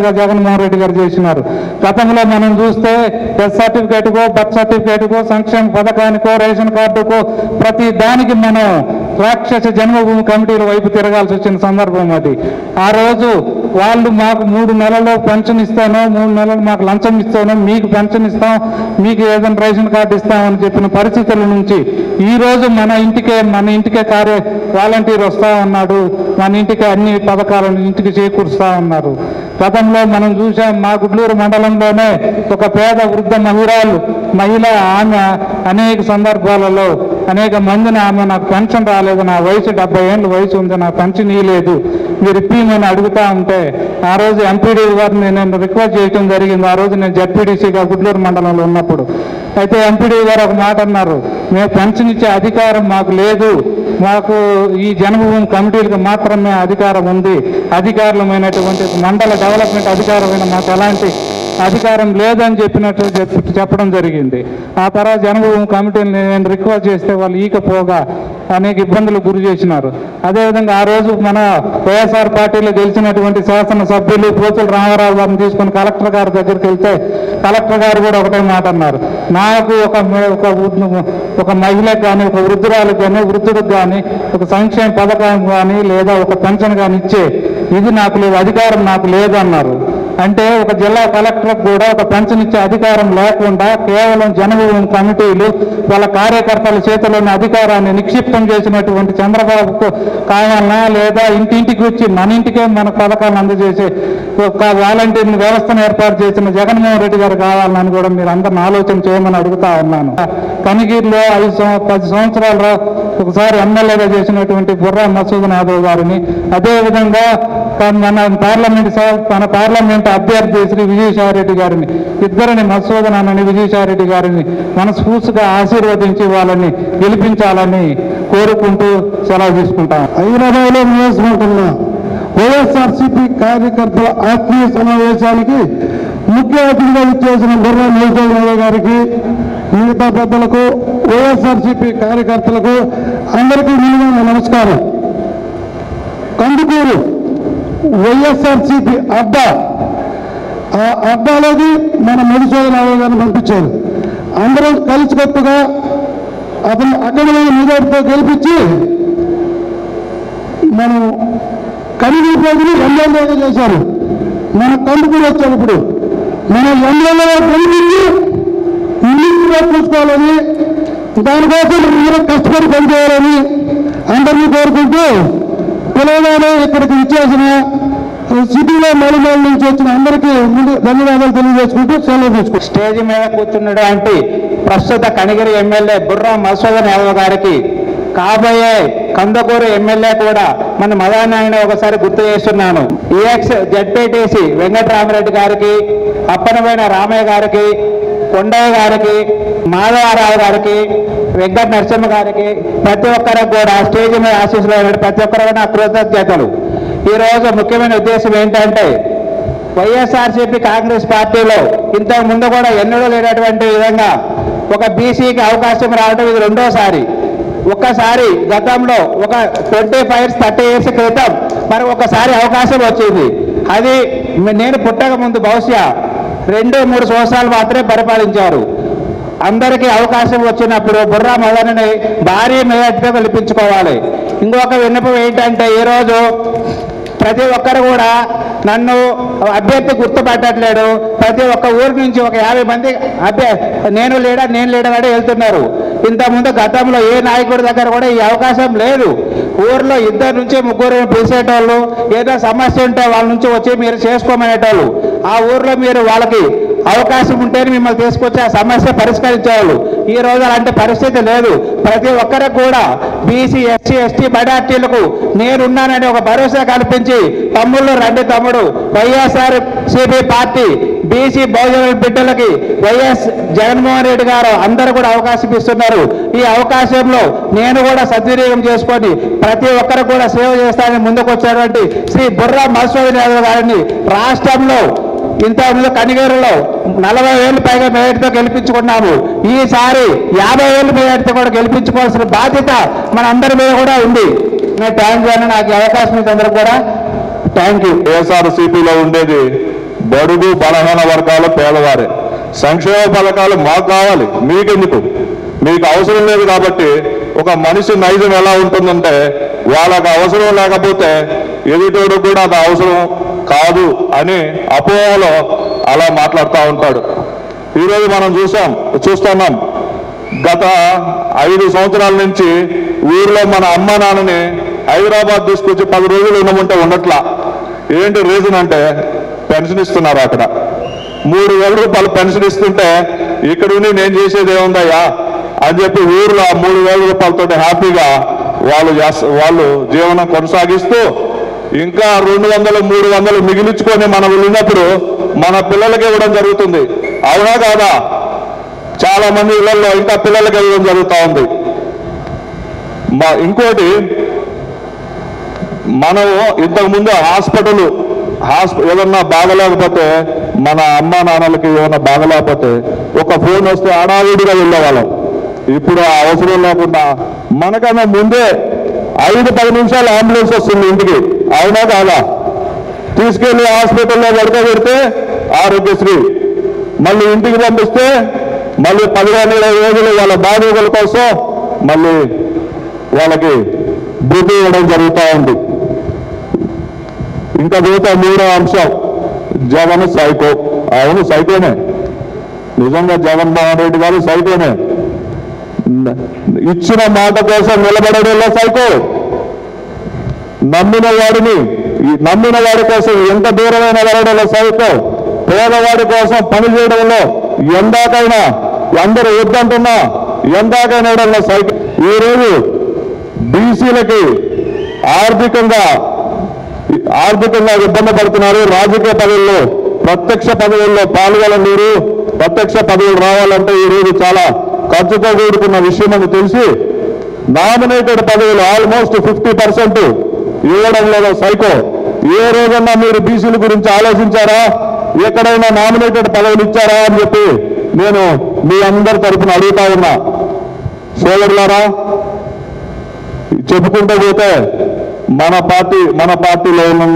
సంవత్సరాలుగా జగన్మోహన్ రెడ్డి గారు చేసినారు గతంలో మనం చూస్తే డెత్ సర్టిఫికేట్కో బర్త్ సర్టిఫికేట్కో సంక్షేమ పథకానికో రేషన్ కార్డుకో ప్రతి దానికి మనం రాక్షస జన్మభూమి కమిటీల వైపు తిరగాల్సి వచ్చిన సందర్భం అది ఆ రోజు వాళ్ళు మాకు మూడు నెలలు పెన్షన్ ఇస్తాను మూడు నెలలు మాకు లంచం ఇస్తాను మీకు పెన్షన్ ఇస్తాం మీకు ఏదైనా రేషన్ కార్డు ఇస్తామని చెప్పిన పరిస్థితుల నుంచి ఈ రోజు మన ఇంటికే మన ఇంటికే కార్య వాలంటీర్ వస్తా ఉన్నాడు మన ఇంటికి అన్ని పథకాలను ఇంటికి చేకూరుస్తా ఉన్నారు గతంలో మనం చూసాం మా గుడ్లూరు మండలంలోనే ఒక పేద వృద్ధ మహిళలు మహిళ ఆమె అనేక సందర్భాలలో అనేక మందిని ఆమె నాకు పెన్షన్ రాలేదు నా వయసు డెబ్బై ఏళ్ళు వయసు ఉంది నాకు పెన్షన్ ఇవ్వలేదు మీరు ఇప్పిమని అడుగుతా ఉంటే ఆ రోజు ఎంపీడీ గారిని నేను రిక్వెస్ట్ చేయడం జరిగింది ఆ రోజు నేను జడ్పీడీసీగా గుడ్లూరు మండలంలో ఉన్నప్పుడు అయితే ఎంపీడీ గారు ఒక మాట అన్నారు మేము పెన్షన్ ఇచ్చే అధికారం మాకు లేదు మాకు ఈ జన్మభూమి కమిటీలకు మాత్రమే అధికారం ఉంది అధికారులమైనటువంటి మండల డెవలప్మెంట్ అధికారమైన మాకు ఎలాంటి అధికారం లేదని చెప్పినట్టు చెప్ప- చెప్పడం జరిగింది ఆ తర్వాత జన్మభూమి కమిటీని నేను రిక్వెస్ట్ చేస్తే వాళ్ళు ఈకపోగా అనేక ఇబ్బందులు గురి చేసినారు అదేవిధంగా ఆ రోజు మన వైఎస్ఆర్ పార్టీలో గెలిచినటువంటి శాసనసభ్యులు పోతుల రామారావు గారిని తీసుకుని కలెక్టర్ గారి దగ్గరికి వెళ్తే కలెక్టర్ గారు కూడా ఒకటే మాట అన్నారు నాకు ఒక మ- ఒక వృద్ధ- ఒక మహిళకు కానీ ఒక వృద్ధురాలకు కానీ వృద్ధుడికి కానీ ఒక సంక్షేమ పథకం కానీ లేదా ఒక పెన్షన్ కానీ ఇచ్చే ఇది నాకు లేదు అధికారం నాకు లేదు అన్నారు అంటే ఒక జిల్లా కలెక్టర్ కూడా ఒక పెన్షన్ ఇచ్చే అధికారం లేకుండా కేవలం జనభూమి కమిటీలు వాళ్ళ కార్యకర్తల చేతిలోని అధికారాన్ని నిక్షిప్తం చేసినటువంటి చంద్రబాబుకు కావాలన్నా లేదా ఇంటింటికి వచ్చి మన ఇంటికే మన పథకాలను అందజేసే ఒక వాలంటీర్ వ్యవస్థను ఏర్పాటు చేసిన జగన్మోహన్ రెడ్డి గారు కావాలని కూడా మీరు అందరిని ఆలోచన చేయమని అడుగుతా ఉన్నాను కనిగిరిలో ఐదు సంవ- పది సంవత్సరాలు ఒకసారి ఎమ్మెల్యేగా చేసినటువంటి బుర్రా మసూదన్ యాదవ్ గారిని అదేవిధంగా కా- మన పార్లమెంట్ సభ- మన పార్లమెంట్ అభ్యర్థి శ్రీ విజయసాయిరెడ్డి గారిని ఇద్దరిని మసూదన్ అన్నని విజయసాయిరెడ్డి గారిని మనస్ఫూర్తిగా ఆశీర్వదించి వాళ్ళని గెలిపించాలని కోరుకుంటూ సెలవు తీసుకుంటాం హైదరాబాద్లో నియోజకవర్గంలో వైఎస్ఆర్సీపీ కార్యకర్తల ఆత్మీయ సమావేశానికి ముఖ్య అతిథిగా ఇచ్చేసిన బుర్రా నియోజకవర్గ గారికి మిగతా పెద్దలకు వైఎస్ఆర్సీపీ కార్యకర్తలకు అందరికీ ముందుగా నమస్కారం కందుకూరు వైఎస్ఆర్సీపీ అడ్డా ఆ అడ్డాలోకి మన మధుసూదన్ రావు గారిని పంపించారు అందరూ కలిసికట్టుగా అతను అక్కడ నిజాయితీతో గెలిపించి మనం కనిగిరి ప్రజలు ఎమ్మెల్యేగా చేశారు మన కందుకూరు వచ్చాం ఇప్పుడు మన ఎమ్మెల్యేగా గెలిపించి ఇల్లుగా చూసుకోవాలని దానికోసం మీరు కష్టపడి పనిచేయాలని అందరినీ కోరుకుంటూ పిలవగానే ఇక్కడికి ఇచ్చేసిన సిటీలో మలిమల నుంచి వచ్చిన అందరికీ ముందు ధన్యవాదాలు తెలియజేసుకుంటూ సెలవు తీసుకుంటాం స్టేజ్ మీద కూర్చున్నటువంటి ప్రస్తుత కనిగిరి ఎమ్మెల్యే బుర్రా మసూదన్ యాదవ్ గారికి కాబోయే కందకూరు ఎమ్మెల్యే కూడా మన మదానాయన ఒకసారి గుర్తు చేస్తున్నాను ఈఎక్స్ జడ్పీటీసీ వెంకటరామరెడ్డి గారికి అప్పనమైన రామయ్య గారికి కొండయ్య గారికి మాధవరావు గారికి వెంకట నరసింహ గారికి ప్రతి ఒక్కరికి కూడా స్టేజ్ మీద ఆశీస్సులు అయిన ప్రతి ఒక్కరికి నా కృతజ్ఞతలు ఈ రోజు ముఖ్యమైన ఉద్దేశం ఏంటంటే వైఎస్ఆర్సీపీ కాంగ్రెస్ పార్టీలో ఇంతకు ముందు కూడా ఎన్నడూ లేనటువంటి విధంగా ఒక బీసీకి అవకాశం రావడం ఇది రెండోసారి ఒక్కసారి గతంలో ఒక twenty five years thirty years క్రితం మరి ఒకసారి అవకాశం వచ్చింది అది నేను పుట్టక ముందు బహుశా రెండు మూడు సంవత్సరాలు మాత్రమే పరిపాలించారు అందరికీ అవకాశం వచ్చినప్పుడు బుర్రా మదనని భారీ మెజార్టీతో గెలిపించుకోవాలి ఇంకొక విన్నపం ఏంటంటే ఈరోజు ప్రతి ఒక్కరు కూడా నన్ను అభ్యర్థి గుర్తుపట్టట్లేడు ప్రతి ఒక్క ఊరి నుంచి ఒక యాభై మంది అభ్య నేను లీడర్ నేను లీడర్ అని వెళ్తున్నారు ఇంతకుముందు గతంలో ఏ నాయకుడి దగ్గర కూడా ఈ అవకాశం లేదు ఊర్లో ఇద్దరు నుంచి ముగ్గురు పిలిచేటోళ్ళు ఏదో సమస్య ఉంటే వాళ్ళ నుంచి వచ్చి మీరు చేసుకోమనేటోళ్ళు ఆ ఊర్లో మీరు వాళ్ళకి అవకాశం ఉంటేనే మిమ్మల్ని తీసుకొచ్చి ఆ సమస్య పరిష్కరించేవాళ్ళు ఈ రోజు అలాంటి పరిస్థితి లేదు ప్రతి ఒక్కరికి కూడా బీసీ ఎస్సీ ఎస్టీ మైనార్టీలకు నేనున్నానని ఒక భరోసా కల్పించి తమ్ముళ్ళు రండి తమ్ముడు వైఎస్ఆర్ సిపి పార్టీ బీసీ బహుజన బిడ్డలకి వైఎస్ జగన్మోహన్ రెడ్డి గారు అందరూ కూడా అవకాశం ఇస్తున్నారు ఈ అవకాశంలో నేను కూడా సద్వినియోగం చేసుకొని ప్రతి ఒక్కరు కూడా సేవ చేస్తానని ముందుకు వచ్చేటువంటి శ్రీ బుర్రా మధుసూదన్ యాదవ్ గారిని రాష్ట్రంలో ఇంతకుముందు కనిగేరులో నలభై వేలు పైగా మేయర్తో గెలిపించుకున్నాము ఈసారి యాభై వేలు మేయర్తో కూడా గెలిపించుకోవాల్సిన బాధ్యత మన అందరి మీద కూడా ఉంది నేను థ్యాంక్ యూ అని నాకు ఈ అవకాశం ఇచ్చినందుకు కూడా థ్యాంక్ యూ వైఎస్ఆర్సీపీలో ఉండేది బడుగు బలహీన వర్గాలు పేదవారే సంక్షేమ పథకాలు మాకు కావాలి మీకెందుకు మీకు అవసరం లేదు కాబట్టి ఒక మనిషి నైజం ఎలా ఉంటుందంటే వాళ్ళకి అవసరం లేకపోతే ఎదుటోడు కూడా అది అవసరం కాదు అని అపోహలో అలా మాట్లాడుతూ ఉంటాడు ఈరోజు మనం చూసాం చూస్తున్నాం గత ఐదు సంవత్సరాల నుంచి ఊర్లో మన అమ్మ నాన్నని హైదరాబాద్ తీసుకొచ్చి పది రోజులు ఉండమంటే ఉండట్లా ఏంటి రీజన్ అంటే పెన్షన్ ఇస్తున్నారు అక్కడ మూడు వేల రూపాయలు పెన్షన్ ఇస్తుంటే ఇక్కడ ఉండి నేను చేసేది ఏముందయ్యా అని చెప్పి ఊర్లో ఆ మూడు వేల రూపాయలతో హ్యాపీగా వాళ్ళు చేస్త వాళ్ళు జీవనం కొనసాగిస్తూ ఇంకా రెండు వందలు మూడు వందలు మిగిలించుకొని మనం వెళ్ళినప్పుడు మన పిల్లలకి ఇవ్వడం జరుగుతుంది అవునా కాదా చాలా మంది ఇళ్లలో ఇంకా పిల్లలకి ఇవ్వడం జరుగుతూ ఉంది మా ఇంకోటి మనము ఇంతకుముందు హాస్పిటల్ హాస్ప ఏదన్నా బాగలేకపోతే మన అమ్మ నాన్నలకి ఏమన్నా బాగలేకపోతే ఒక ఫోన్ వస్తే హడావిడిగా వెళ్ళేవాళ్ళం ఇప్పుడు ఆ అవసరం లేకుండా మనకన్నా ముందే ఐదు పది నిమిషాలు అంబులెన్స్ వస్తుంది ఇంటికి అవునా కాదా తీసుకెళ్లి హాస్పిటల్లో పడుకోబెడితే ఆరోగ్యశ్రీ మళ్ళీ ఇంటికి పంపిస్తే మళ్ళీ పదిహేను ఇరవై రోజులు వాళ్ళ బాధ్యతల కోసం మళ్ళీ వాళ్ళకి బుద్ధి ఇవ్వడం జరుగుతూ ఉంది ఇంకా మిగతా మూడో అంశం జగన్ సైకో అవును సైకోనే నిజంగా జగన్మోహన్ రెడ్డి గారు సైకోనే న- ఇచ్చిన మాట కోసం నిలబడడంలో సైకో నమ్మిన వాడిని ఈ నమ్మిన వాడి కోసం ఎంత దూరమైన వెళ్ళడంలో సైకో పేదవాడి కోసం పని చేయడంలో ఎందాకైనా అందరూ వద్దంటున్నా ఎందాకైనా వేయడంలో సైకో ఈరోజు బీసీలకి ఆర్థికంగా ఆర్థికంగా ఇబ్బంది పడుతున్నారు రాజకీయ పదవుల్లో ప్రత్యక్ష పదవుల్లో పాల్గొనడం మీరు ప్రత్యక్ష పదవులు రావాలంటే ఈ రోజు చాలా ఖర్చుతో కూడుకున్న విషయం అని తెలిసి నామినేటెడ్ పదవులు ఆల్మోస్ట్ ఫిఫ్టీ పర్సెంట్ ఇవ్వడం లేదా సైకో ఏ రోజన్నా మీరు బీసీల గురించి ఆలోచించారా ఎక్కడైనా నామినేటెడ్ పదవులు ఇచ్చారా అని చెప్పి నేను మీ అందరి తరఫున అడుగుతా ఉన్నా సోదరులారా చెప్పుకుంటూ పోతే మన పార్టీ మన పార్టీలో ఉన్న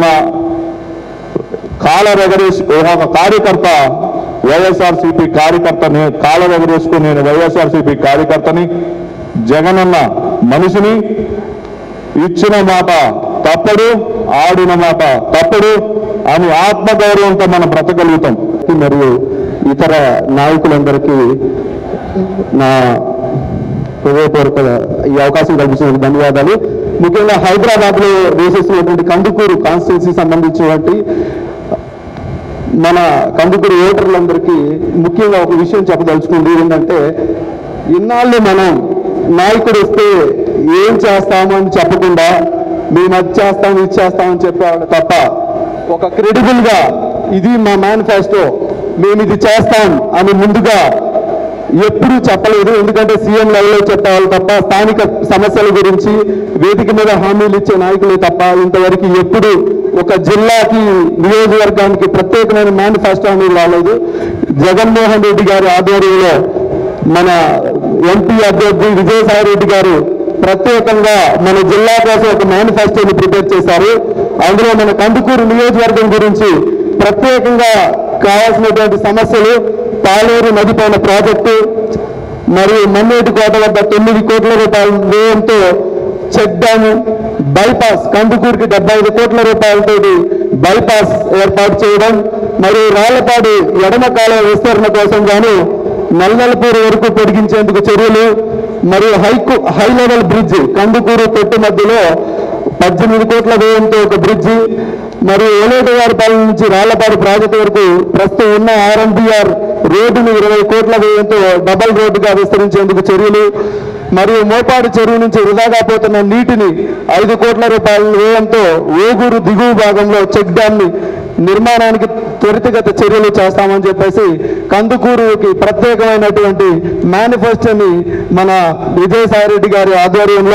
కాల ఎగరేసి ఒక కార్యకర్త వైఎస్ఆర్సీపీ కార్యకర్తని కాల ఎగరేసుకుని నేను వైఎస్ఆర్సీపీ కార్యకర్తని జగనన్న మనిషిని ఇచ్చిన మాట తప్పడు ఆడిన మాట తప్పడు అని ఆత్మగౌరవంతో మనం బ్రతకగలుగుతాం మరియు ఇతర నాయకులందరికీ నా హృదయపూర్వక ఈ అవకాశం కల్పించినందుకు ధన్యవాదాలు ముఖ్యంగా హైదరాబాద్ లో వేసేసినటువంటి కందుకూరు కాన్స్టిట్యున్సీ సంబంధించినటువంటి మన కందుకూరు ఓటర్లందరికీ ముఖ్యంగా ఒక విషయం చెప్పదలుచుకుంది ఏంటంటే ఇన్నాళ్ళు మనం నాయకుడు వస్తే ఏం చేస్తామని చెప్పకుండా మేము అది చేస్తాం ఇది చేస్తామని చెప్పేవాళ్ళు తప్ప ఒక క్రెడిబుల్ గా ఇది మా మేనిఫెస్టో మేము ఇది చేస్తాం అని ముందుగా ఎప్పుడూ చెప్పలేదు ఎందుకంటే సీఎం లెవెల్లో చెప్పేవాళ్ళు తప్ప స్థానిక సమస్యల గురించి వేదిక మీద హామీలు ఇచ్చే నాయకులే తప్ప ఇంతవరకు ఎప్పుడు ఒక జిల్లాకి నియోజకవర్గానికి ప్రత్యేకమైన మేనిఫెస్టో అనేది రాలేదు జగన్మోహన్ రెడ్డి గారి ఆధ్వర్యంలో మన ఎంపీ అభ్యర్థి విజయసాయి రెడ్డి గారు ప్రత్యేకంగా మన జిల్లా కోసం ఒక మేనిఫెస్టోని ప్రిపేర్ చేశారు అందులో మన కందుకూరు నియోజకవర్గం గురించి ప్రత్యేకంగా కావాల్సినటువంటి సమస్యలు పాలేరు నది పైన ప్రాజెక్టు మరియు మన్నేటి కోట వద్ద తొమ్మిది కోట్ల రూపాయల వ్యయంతో చెక్ డ్యామ్ బైపాస్ కందుకూరుకి డెబ్బై ఐదు కోట్ల రూపాయలతో బైపాస్ ఏర్పాటు చేయడం మరియు రాళ్లపాడు ఎడమ కాలువ విస్తరణ కోసం గాను నల్లలపూరు వరకు పొడిగించేందుకు చర్యలు మరియు హైకు హై లెవెల్ బ్రిడ్జ్ కందుకూరు పెట్టు మధ్యలో పద్దెనిమిది కోట్ల వ్యయంతో ఒక బ్రిడ్జి మరియు ఏలేటవారిపాలెం నుంచి రాళ్లపాడు ప్రాజెక్టు వరకు ప్రస్తుతం ఉన్న ఆర్ఎంబిఆర్ రోడ్డును ఇరవై కోట్ల వ్యయంతో డబల్ రోడ్డుగా విస్తరించేందుకు చర్యలు మరియు మోపాడు చెరువు నుంచి వృధాగా పోతున్న నీటిని ఐదు కోట్ల రూపాయల వ్యయంతో ఓగూరు దిగువ భాగంలో చెక్ డ్యామ్ ని నిర్మాణానికి త్వరితగత చర్యలు చేస్తామని చెప్పేసి కందుకూరుకి ప్రత్యేకమైనటువంటి మేనిఫెస్టోని మన విజయసాయి రెడ్డి గారి ఆధ్వర్యంలో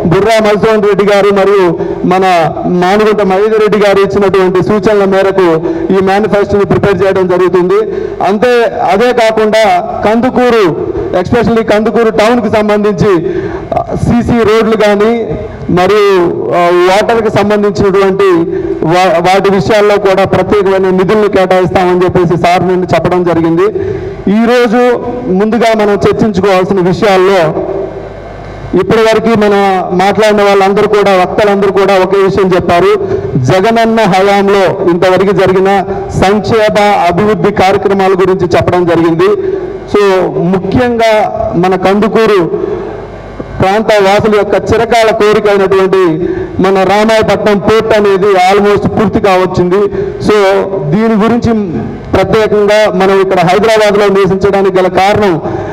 బుర్రా మధుసూదన్ రెడ్డి గారు మరియు మన మానుగుంట మహేందర్ రెడ్డి గారు ఇచ్చినటువంటి సూచనల మేరకు ఈ మేనిఫెస్టోని ప్రిపేర్ చేయడం జరుగుతుంది అంతే అదే కాకుండా కందుకూరు ఎక్స్పెషల్లీ కందుకూరు టౌన్కి సంబంధించి సీసీ రోడ్లు కానీ మరియు ఆ, వాటర్కి సంబంధించినటువంటి వా- వాటి విషయాల్లో కూడా ప్రత్యేకమైన నిధులను కేటాయిస్తామని చెప్పేసి సార్ నుండి చెప్పడం జరిగింది ఈరోజు ముందుగా మనం చర్చించుకోవాల్సిన విషయాల్లో ఇప్పటి వరకు మన మాట్లాడిన వాళ్ళందరూ కూడా వక్తలందరూ కూడా ఒకే విషయం చెప్పారు జగనన్న హయాంలో ఇంతవరకు జరిగిన సంక్షేమ అభివృద్ధి కార్యక్రమాల గురించి చెప్పడం జరిగింది సో ముఖ్యంగా మన కందుకూరు ప్రాంత వాసుల యొక్క చిరకాల కోరిక అయినటువంటి మన రామాయపట్నం పోర్ట్ అనేది ఆల్మోస్ట్ పూర్తి కావచ్చింది సో దీని గురించి ప్రత్యేకంగా మనం ఇక్కడ హైదరాబాద్లో నివసించడానికి గల కారణం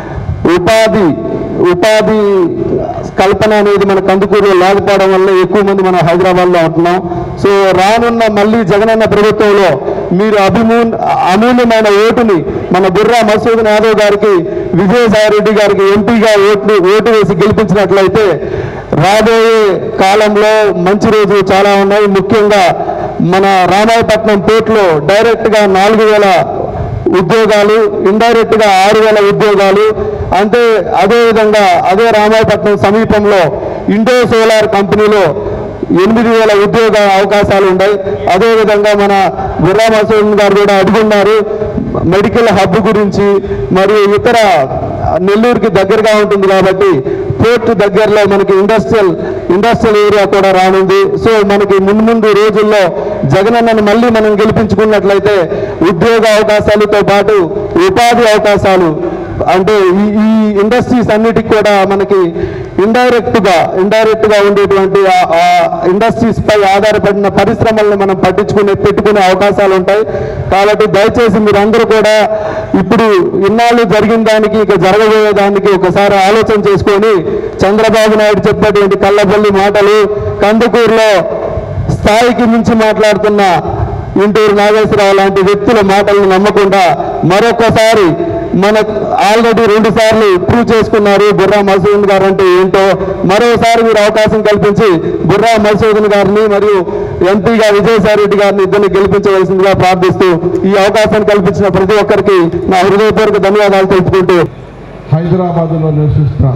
ఉపాధి ఉపాధి కల్పన అనేది మన కందుకూరులో లేకపోవడం వల్ల ఎక్కువ మంది మనం హైదరాబాద్లో ఉంటున్నాం సో రానున్న మళ్ళీ జగనన్న ప్రభుత్వంలో మీరు అభిమూ అమూల్యమైన ఓటుని మన బుర్రా మసూద్ యాదవ్ గారికి విజయసాయి రెడ్డి గారికి ఎంపీగా ఓట్లు ఓటు వేసి గెలిపించినట్లయితే రాబోయే కాలంలో మంచి రోజులు చాలా ఉన్నాయి ముఖ్యంగా మన రామాయపట్నం పోర్ట్లో డైరెక్ట్గా నాలుగు వేల ఉద్యోగాలు ఇండైరెక్ట్ గా ఆరు వేల ఉద్యోగాలు అంటే అదేవిధంగా అదే రామాయపట్నం సమీపంలో ఇండో సోలార్ కంపెనీలో ఎనిమిది వేల ఉద్యోగ అవకాశాలు ఉన్నాయి అదేవిధంగా మన బుర్రా మసూద్ గారు కూడా అడుగున్నారు మెడికల్ హబ్ గురించి మరియు ఇతర నెల్లూరుకి దగ్గరగా ఉంటుంది కాబట్టి పోర్ట్ దగ్గరలో మనకి ఇండస్ట్రియల్ ఇండస్ట్రియల్ ఏరియా కూడా రానుంది సో మనకి ముందు ముందు రోజుల్లో జగనన్నను మళ్ళీ మనం గెలిపించుకున్నట్లయితే ఉద్యోగ అవకాశాలతో పాటు ఉపాధి అవకాశాలు అంటే ఈ ఈ ఇండస్ట్రీస్ అన్నిటికి కూడా మనకి ఇండైరెక్ట్ గా ఇండైరెక్ట్ గా ఉండేటువంటి ఆ- ఆ ఇండస్ట్రీస్ పై ఆధారపడిన పరిశ్రమలను మనం పట్టించుకునే పెట్టుకునే అవకాశాలు ఉంటాయి కాబట్టి దయచేసి మీరందరూ కూడా ఇప్పుడు ఇన్నాళ్ళు జరిగిన దానికి ఇక జరగబోయే దానికి ఒకసారి ఆలోచన చేసుకొని చంద్రబాబు నాయుడు చెప్పేటువంటి కళ్ళబల్లి మాటలు కందుకూరులో స్థాయికి మించి మాట్లాడుతున్న ఇంటూరు నాగేశ్వరరావు లాంటి వ్యక్తుల మాటలను నమ్మకుండా మరొకసారి మన ఆల్రెడీ రెండు సార్లు ప్రూవ్ చేసుకున్నారు బుర్రా మసూదన్ గారు అంటే ఏంటో మరోసారి మీరు అవకాశం కల్పించి బుర్రా మసూదన్ గారిని మరియు ఎంపీగా విజయసాయి రెడ్డి గారిని ఇద్దరిని గెలిపించవలసిందిగా ప్రార్థిస్తూ ఈ అవకాశాన్ని కల్పించిన ప్రతి ఒక్కరికి నా హృదయపూర్వక ధన్యవాదాలు తెలుపుకుంటూ హైదరాబాదులో నివసిస్తున్న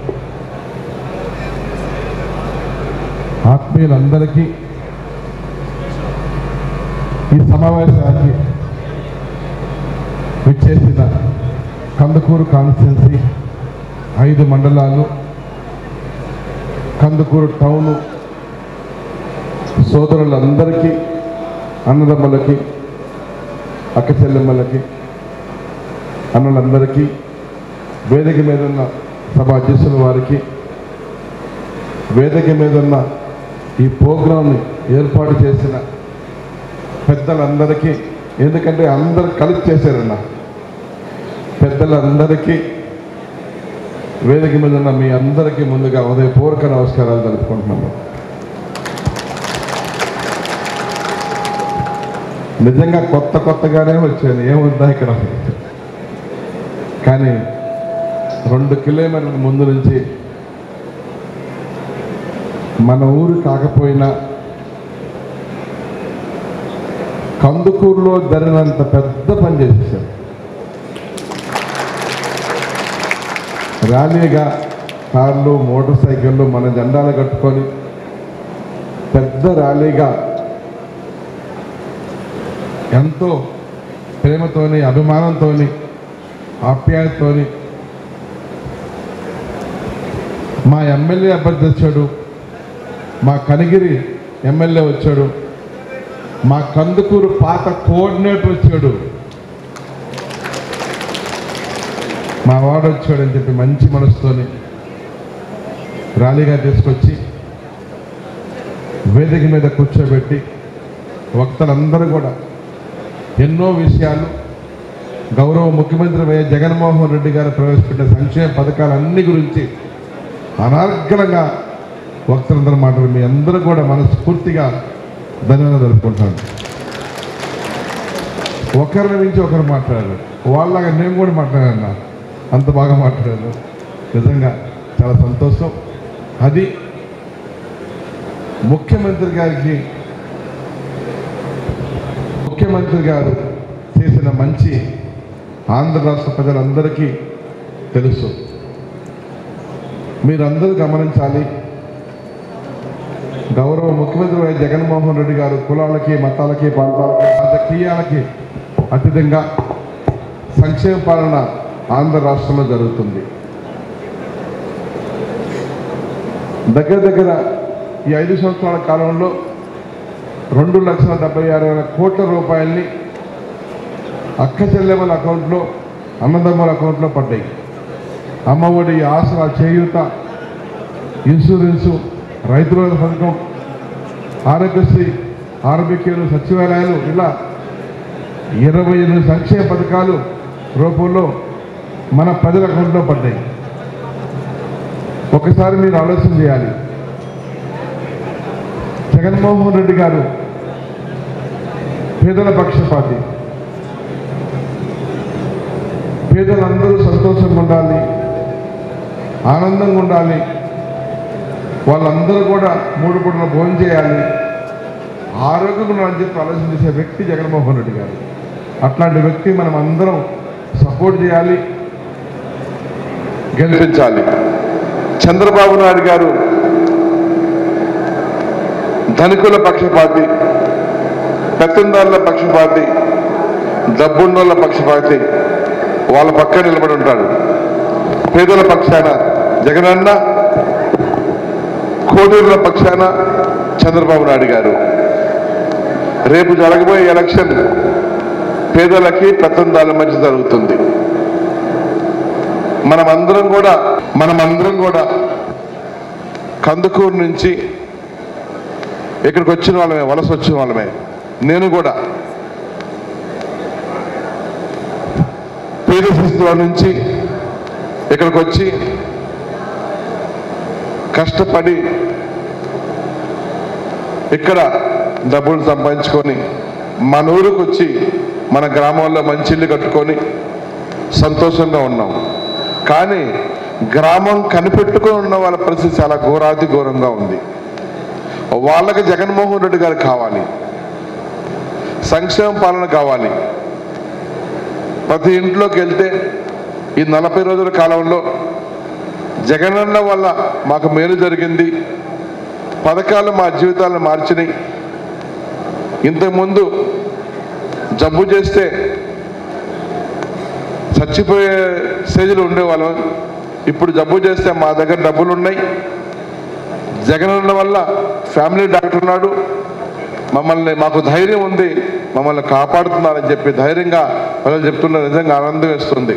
ఆత్మీయులందరికీ ఈ సమావేశానికి విచ్చేసిన కందుకూరు కాన్స్టిట్యున్సీ ఐదు మండలాలు కందుకూరు టౌను సోదరులందరికీ అన్నదమ్ములకి అక్క చెల్లెమ్మలకి అన్నలందరికీ వేదిక మీద ఉన్న సభ అధ్యక్షుల వారికి వేదిక మీద ఉన్న ఈ ప్రోగ్రాంని ఏర్పాటు చేసిన పెద్దలందరికీ ఎందుకంటే అందరు కలిసి చేశారన్న పెద్దలందరికీ వేదిక మీద ఉన్న మీ అందరికీ ముందుగా ఉదయపూర్వక నమస్కారాలు తెలుపుకుంటున్నాను నిజంగా కొత్త కొత్తగానే వచ్చాను ఏముందా ఇక్కడ కానీ రెండు కిలోమీటర్ల ముందు నుంచి మన ఊరు కాకపోయినా కందుకూరులో జరిగినంత పెద్ద పని చేసేసారు ర్యాలీగా కార్లు మోటార్ సైకిళ్ళు మన జెండాలు కట్టుకొని పెద్ద ర్యాలీగా ఎంతో ప్రేమతోని అభిమానంతోని ఆప్యాయతతోని మా ఎమ్మెల్యే అభ్యర్థి వచ్చాడు మా కనిగిరి ఎమ్మెల్యే వచ్చాడు మా కందుకూరు పాత కోఆర్డినేటర్ వచ్చాడు మా వాడు వచ్చాడని చెప్పి మంచి మనసుతోని ర్యాలీగా తీసుకొచ్చి వేదిక మీద కూర్చోబెట్టి వక్తలందరూ కూడా ఎన్నో విషయాలు గౌరవ ముఖ్యమంత్రి వైఎస్ జగన్మోహన్ రెడ్డి గారు ప్రవేశపెట్టిన సంక్షేమ పథకాలన్నీ గురించి అనార్గలంగా వక్తలందరూ మాట్లాడు మీ అందరూ కూడా మనస్ఫూర్తిగా ధన్యవాదాలు జరుపుకుంటాను ఒకరిని మించి ఒకరు మాట్లాడారు వాళ్ళగా నేను కూడా మాట్లాడాను అంత బాగా మాట్లాడారు నిజంగా చాలా సంతోషం అది ముఖ్యమంత్రి గారికి ముఖ్యమంత్రి గారు చేసిన మంచి ఆంధ్ర రాష్ట్ర ప్రజలందరికీ తెలుసు మీరందరూ గమనించాలి గౌరవ ముఖ్యమంత్రి వైఎస్ జగన్మోహన్ రెడ్డి గారు కులాలకి మతాలకి ప్రాంతాలకి రాజకీయాలకి అతీతంగా సంక్షేమ పాలన ఆంధ్ర రాష్ట్రంలో జరుగుతుంది దగ్గర దగ్గర ఈ ఐదు సంవత్సరాల కాలంలో రెండు లక్షల డెబ్బై ఆరు వేల కోట్ల రూపాయల్ని అక్క చెల్లెమ్మల అకౌంట్లో అన్నదమ్ముల అకౌంట్లో పడ్డాయి అమ్మఒడి ఆసరా చేయూత ఇన్సూరెన్సు రైతుల పథకం ఆరోగ్యశ్రీ ఆరోగ్యకేలు సచివాలయాలు ఇలా ఇరవై ఎనిమిది సంక్షేమ పథకాలు రూపంలో మన ప్రజల అకౌంట్లో పడ్డాయి ఒకసారి మీరు ఆలోచన చేయాలి జగన్మోహన్ రెడ్డి గారు పేదల పక్షపాతి పేదలందరూ సంతోషంగా ఉండాలి ఆనందంగా ఉండాలి వాళ్ళందరూ కూడా మూడు పూటల భోజనం చేయాలి ఆరోగ్యంగా ఉండాలని చెప్పి ఆలోచన చేసే వ్యక్తి జగన్మోహన్ రెడ్డి గారు అట్లాంటి వ్యక్తి మనం అందరం సపోర్ట్ చేయాలి గెలిపించాలి చంద్రబాబు నాయుడు గారు ధనికుల పక్షపాతి పెత్తందారుల పక్షపాతి డబ్బున్నోళ్ళ పక్షపాతి వాళ్ళ పక్క నిలబడి ఉంటాడు పేదల పక్షాన జగనన్న కోడూరుల పక్షాన చంద్రబాబు నాయుడు గారు రేపు జరగబోయే ఎలక్షన్ పేదలకి పెత్తందారుల మధ్య జరుగుతుంది మనమందరం కూడా మనమందరం కూడా కందుకూరు నుంచి ఇక్కడికి వచ్చిన వాళ్ళమే వలస వచ్చిన వాళ్ళమే నేను కూడా పేద స్థితిలో నుంచి ఇక్కడికి వచ్చి కష్టపడి ఇక్కడ డబ్బులు సంపాదించుకొని మన ఊరికి వచ్చి మన గ్రామంలో మంచి ఇల్లు కట్టుకొని సంతోషంగా ఉన్నాం కానీ గ్రామం కనిపెట్టుకొని ఉన్న వాళ్ళ పరిస్థితి చాలా ఘోరాతి ఘోరంగా ఉంది వాళ్ళకి జగన్మోహన్ రెడ్డి గారు కావాలి సంక్షేమ పాలన కావాలి ప్రతి ఇంట్లోకి వెళ్తే ఈ నలభై రోజుల కాలంలో జగనన్న వల్ల మాకు మేలు జరిగింది పథకాలు మా జీవితాలను మార్చినాయి ఇంతకుముందు జబ్బు చేస్తే చచ్చిపోయే స్టేజ్లో ఉండేవాళ్ళం ఇప్పుడు జబ్బు చేస్తే మా దగ్గర డబ్బులు ఉన్నాయి జగనన్న వల్ల ఫ్యామిలీ డాక్టర్ ఉన్నాడు మమ్మల్ని మాకు ధైర్యం ఉంది మమ్మల్ని కాపాడుతున్నారని చెప్పి ధైర్యంగా ప్రజలు చెప్తున్నారు నిజంగా ఆనందం వేస్తుంది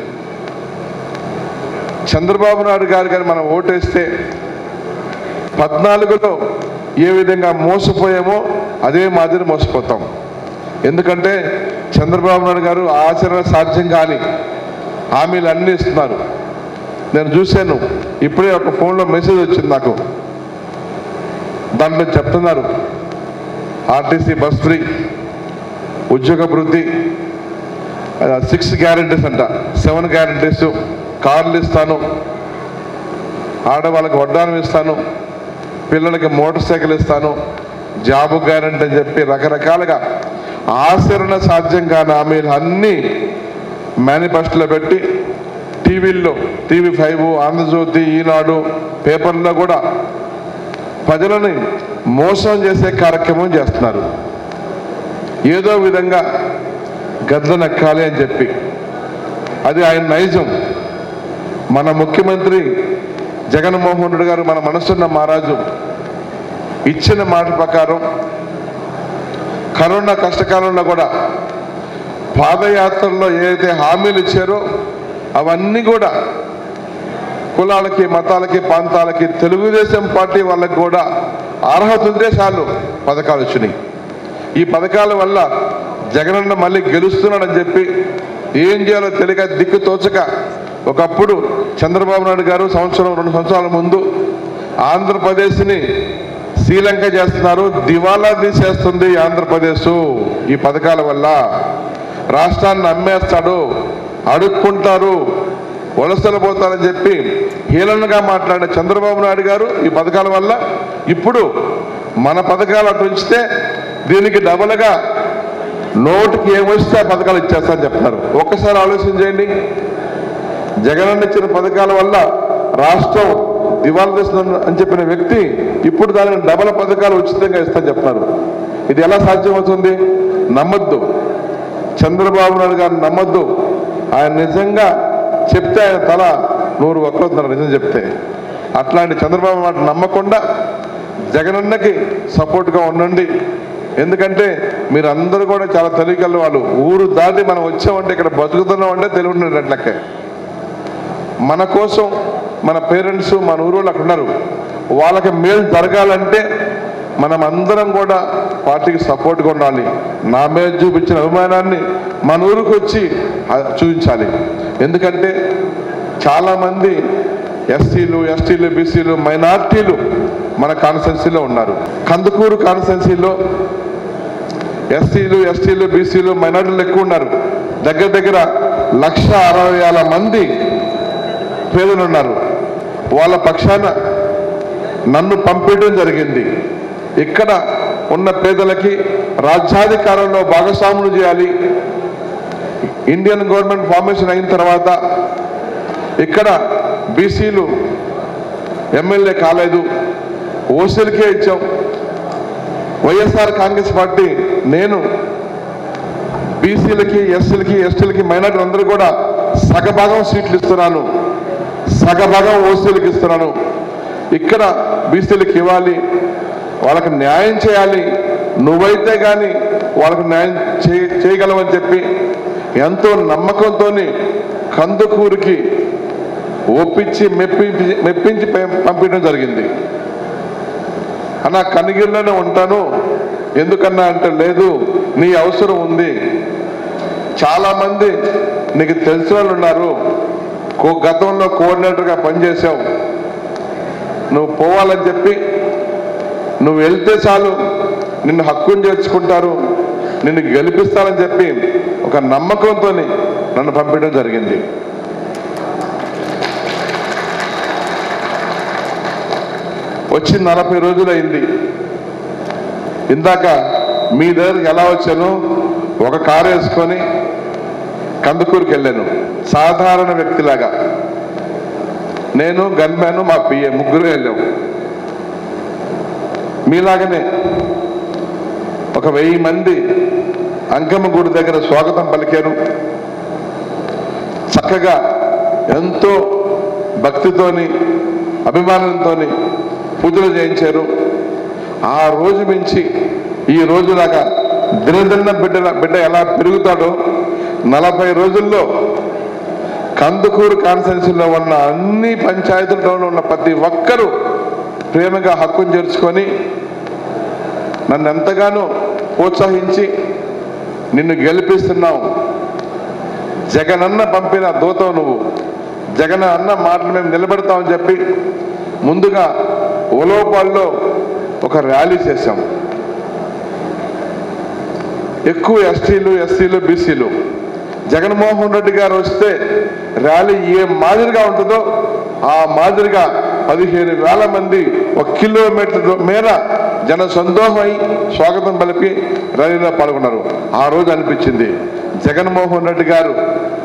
చంద్రబాబు నాయుడు గారు కానీ మనం ఓటేస్తే పద్నాలుగులో ఏ విధంగా మోసపోయామో అదే మాదిరి మోసపోతాం ఎందుకంటే చంద్రబాబు నాయుడు గారు ఆచరణ సాధ్యం కాని హామీలు అన్నీ ఇస్తున్నారు నేను చూశాను ఇప్పుడే ఒక ఫోన్లో మెసేజ్ వచ్చింది నాకు దాంట్లో చెప్తున్నారు ఆర్టీసీ బస్ ఫ్రీ ఉద్యోగ వృద్ధి సిక్స్ గ్యారంటీస్ అంట సెవెన్ గ్యారంటీస్ కార్లు ఇస్తాను ఆడవాళ్ళకి వడ్డానం ఇస్తాను పిల్లలకి మోటార్ సైకిల్ ఇస్తాను జాబు గ్యారంటీ అని చెప్పి రకరకాలుగా ఆచరణ సాధ్యం కాని హామీలు అన్నీ మేనిఫెస్టోలో పెట్టి టీవీల్లో టీవీ ఫైవ్ ఆంధ్రజ్యోతి ఈనాడు పేపర్లో కూడా ప్రజలని మోసం చేసే కార్యక్రమం చేస్తున్నారు ఏదో విధంగా గద్ద నక్కాలి అని చెప్పి అది ఆయన నైజం మన ముఖ్యమంత్రి జగన్మోహన్ రెడ్డి గారు మన మనసున్న మహారాజు ఇచ్చిన మాట ప్రకారం కరోనా కష్టకాలంలో కూడా పాదయాత్రలో ఏదైతే హామీలు ఇచ్చారో అవన్నీ కూడా కులాలకి మతాలకి ప్రాంతాలకి తెలుగుదేశం పార్టీ వాళ్ళకి కూడా అర్హత ఉంటే చాలు పథకాలు వచ్చినాయి ఈ పథకాల వల్ల జగనన్న మళ్ళీ గెలుస్తున్నాడని చెప్పి ఏం చేయాలో తెలియక దిక్కు తోచక ఒకప్పుడు చంద్రబాబు నాయుడు గారు సంవత్సరం రెండు సంవత్సరాల ముందు ఆంధ్రప్రదేశ్ని శ్రీలంక చేస్తున్నారు దివాలా తీసేస్తుంది ఆంధ్రప్రదేశ్ ఈ పథకాల వల్ల రాష్ట్రాన్ని అమ్మేస్తాడు అడుక్కుంటారు వలసలు పోతారని చెప్పి హీలనగా మాట్లాడిన చంద్రబాబు నాయుడు గారు ఈ పథకాల వల్ల ఇప్పుడు మన పథకాలు అటు ఉంచితే దీనికి డబుల్గా నోటికి ఏమొస్తే ఆ పథకాలు ఇచ్చేస్తారని చెప్తారు ఒక్కసారి ఆలోచన చేయండి జగనన్న ఇచ్చిన పథకాల వల్ల రాష్ట్రం దివాలా తీస్తుంది అని చెప్పిన వ్యక్తి ఇప్పుడు దానికి డబల పథకాలు ఉచితంగా ఇస్తాను చెప్తున్నారు ఇది ఎలా సాధ్యమవుతుంది నమ్మద్దు చంద్రబాబు నాయుడు గారిని నమ్మద్దు ఆయన నిజంగా చెప్తే ఆయన తల నూరు ఒక్కవుతున్నారు నిజం చెప్తే అట్లాంటి చంద్రబాబు మాట నమ్మకుండా జగనన్నకి సపోర్ట్గా ఉండండి ఎందుకంటే మీరు అందరూ కూడా చాలా తెలివికల్ వాళ్ళు ఊరు దాటి మనం వచ్చామంటే ఇక్కడ బతుకుతున్నాం అంటే తెలివి ఉన్నట్లకే మన కోసం మన పేరెంట్స్ మన ఊరు వాళ్ళు అక్కడ ఉన్నారు వాళ్ళకి మేలు జరగాలంటే మనం అందరం కూడా పార్టీకి సపోర్ట్గా ఉండాలి నా మీద చూపించిన అభిమానాన్ని మన ఊరికి వచ్చి ఆ, చూపించాలి ఎందుకంటే చాలామంది ఎస్సీలు ఎస్టీలు బీసీలు మైనార్టీలు మన కాన్స్టెన్సీలో ఉన్నారు కందుకూరు కాన్స్టెన్సీలో ఎస్సీలు ఎస్టీలు బీసీలు మైనార్టీలు ఎక్కువ ఉన్నారు దగ్గర దగ్గర లక్ష అరవై వేల మంది పేదలు ఉన్నారు వాళ్ళ పక్షాన నన్ను పంపించడం జరిగింది ఇక్కడ ఉన్న పేదలకి రాజ్యాధికారంలో భాగస్వాములు చేయాలి ఇండియన్ గవర్నమెంట్ ఫార్మేషన్ అయిన తర్వాత ఇక్కడ బీసీలు ఎమ్మెల్యే కాలేదు ఓసీలకే ఇచ్చాం వైఎస్ఆర్ కాంగ్రెస్ పార్టీ నేను బీసీలకి ఎస్సీలకి ఎస్టీలకి మైనార్టీ అందరూ కూడా సగభాగం సీట్లు ఇస్తున్నాను సగభాగం ఓసీలకు ఇస్తున్నాను ఇక్కడ బీసీలకు ఇవ్వాలి వాళ్ళకి న్యాయం చేయాలి నువ్వైతే కానీ వాళ్ళకి న్యాయం చేయ చేయగలవని చెప్పి ఎంతో నమ్మకంతో కందుకూరికి ఒప్పించి మెప్పించి మెప్పించి పం- పంపించడం జరిగింది అన్న కనిగిరిలోనే ఉంటాను ఎందుకన్నా అంటే లేదు నీ అవసరం ఉంది చాలామంది నీకు తెలిసిన వాళ్ళు ఉన్నారు కో- గతంలో కోఆర్డినేటర్గా పనిచేసావు నువ్వు పోవాలని చెప్పి నువ్వు వెళ్తే చాలు నిన్ను హక్కును చేర్చుకుంటారు నిన్ను గెలిపిస్తారని చెప్పి ఒక నమ్మకంతో నన్ను పంపించడం జరిగింది వచ్చి నలభై రోజులైంది ఇందాక మీ దగ్గరికి ఎలా వచ్చాను ఒక కారు వేసుకొని కందుకూరుకి వెళ్ళాను సాధారణ వ్యక్తిలాగా నేను గన్మ్యాను మా పిఏ ముగ్గురు వెళ్ళాం మీలాగనే ఒక వెయ్యి మంది అంకమ్మ గుడి దగ్గర స్వాగతం పలికారు చక్కగా ఎంతో భక్తితోని అభిమానంతోని పూజలు చేయించారు ఆ రోజు మించి ఈ రోజులాగా దినదిన బిడ్డ బిడ్డ ఎలా పెరుగుతాడో నలభై రోజుల్లో కందుకూరు కాన్స్టెన్సీలో ఉన్న అన్ని పంచాయతీలలో ఉన్న ప్రతి ఒక్కరూ ప్రేమగా హక్కును చేర్చుకొని నన్ను ఎంతగానో ప్రోత్సహించి నిన్ను గెలిపిస్తున్నావు జగనన్న పంపిన దూతం నువ్వు జగన్ అన్న మాటలు మేము నిలబెడతామని చెప్పి ముందుగా ఉలోపాల్లో ఒక ర్యాలీ చేశాం ఎక్కువ ఎస్టీలు ఎస్సీలు బీసీలు జగన్మోహన్ రెడ్డి గారు వస్తే ర్యాలీ ఏ మాదిరిగా ఉంటుందో ఆ మాదిరిగా పదిహేను వేల మంది ఒక కిలోమీటర్ మేర జన సందోహమై స్వాగతం పలిపి ర్యాలీలో పాల్గొన్నారు ఆ రోజు అనిపించింది జగన్మోహన్ రెడ్డి గారు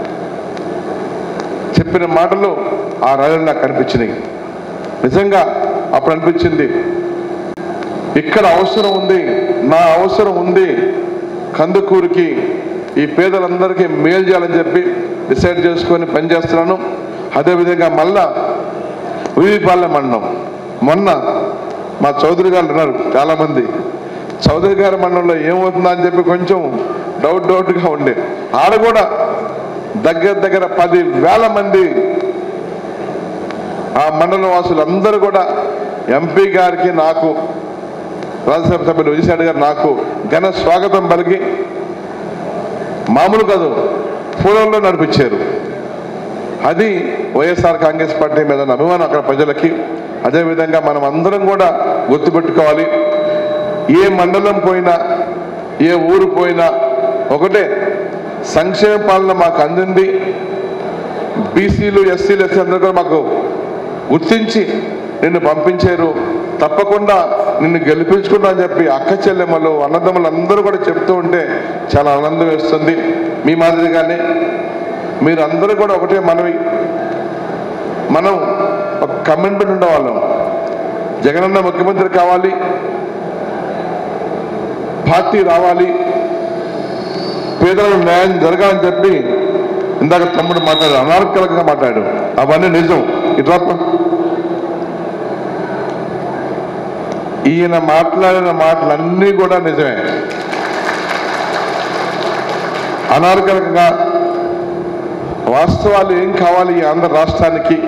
చెప్పిన మాటలు ఆ ర్యాలీలో నాకు కనిపించినాయి నిజంగా అప్పుడు అనిపించింది ఇక్కడ అవసరం ఉంది నా అవసరం ఉంది కందుకూరుకి ఈ పేదలందరికీ మేలు చేయాలని చెప్పి డిసైడ్ చేసుకొని పనిచేస్తున్నాను అదేవిధంగా మళ్ళా ఉయ్యిపాలెం మండలం మొన్న మా చౌదరి గారు ఉన్నారు చాలామంది చౌదరి గారి మండలంలో ఏమవుతుందా అని చెప్పి కొంచెం డౌట్ డౌట్గా ఉండే ఆడ కూడా దగ్గర దగ్గర పది వేల మంది ఆ మండల వాసులందరూ కూడా ఎంపీ గారికి నాకు రాజ్యసభ సభ్యులు విజయసాయి గారు నాకు ఘన స్వాగతం పలికి మామూలు కాదు పూలంలో నడిపించారు అది వైఎస్ఆర్ కాంగ్రెస్ పార్టీ మీద ఉన్న అభిమానం అక్కడ ప్రజలకి అదేవిధంగా మనం అందరం కూడా గుర్తుపెట్టుకోవాలి ఏ మండలం పోయినా ఏ ఊరు పోయినా ఒకటే సంక్షేమ పాలన మాకు అందింది బీసీలు ఎస్సీలు ఎస్సీ అందరూ కూడా మాకు గుర్తించి నిన్ను పంపించారు తప్పకుండా నిన్ను గెలిపించుకుంటా అని చెప్పి అక్క చెల్లెమ్మలు అన్నదమ్ములు అందరూ కూడా చెప్తూ ఉంటే చాలా ఆనందం వేస్తుంది మీ మాదిరిగానే మీరందరూ కూడా ఒకటే మనవి మనం ఒక కమిట్మెంట్ ఉండేవాళ్ళం జగనన్న ముఖ్యమంత్రి కావాలి పార్టీ రావాలి పేదలకు న్యాయం జరగాలని చెప్పి ఇందాక తమ్ముడు మాట్లాడాడు అనార్కలంగా మాట్లాడాడు అవన్నీ నిజం ఇట్లా ఈయన మాట్లాడిన మాటలన్నీ కూడా నిజమే అనార్కలంగా వాస్తవాలు ఏం కావాలి ఈ ఆంధ్ర రాష్ట్రానికి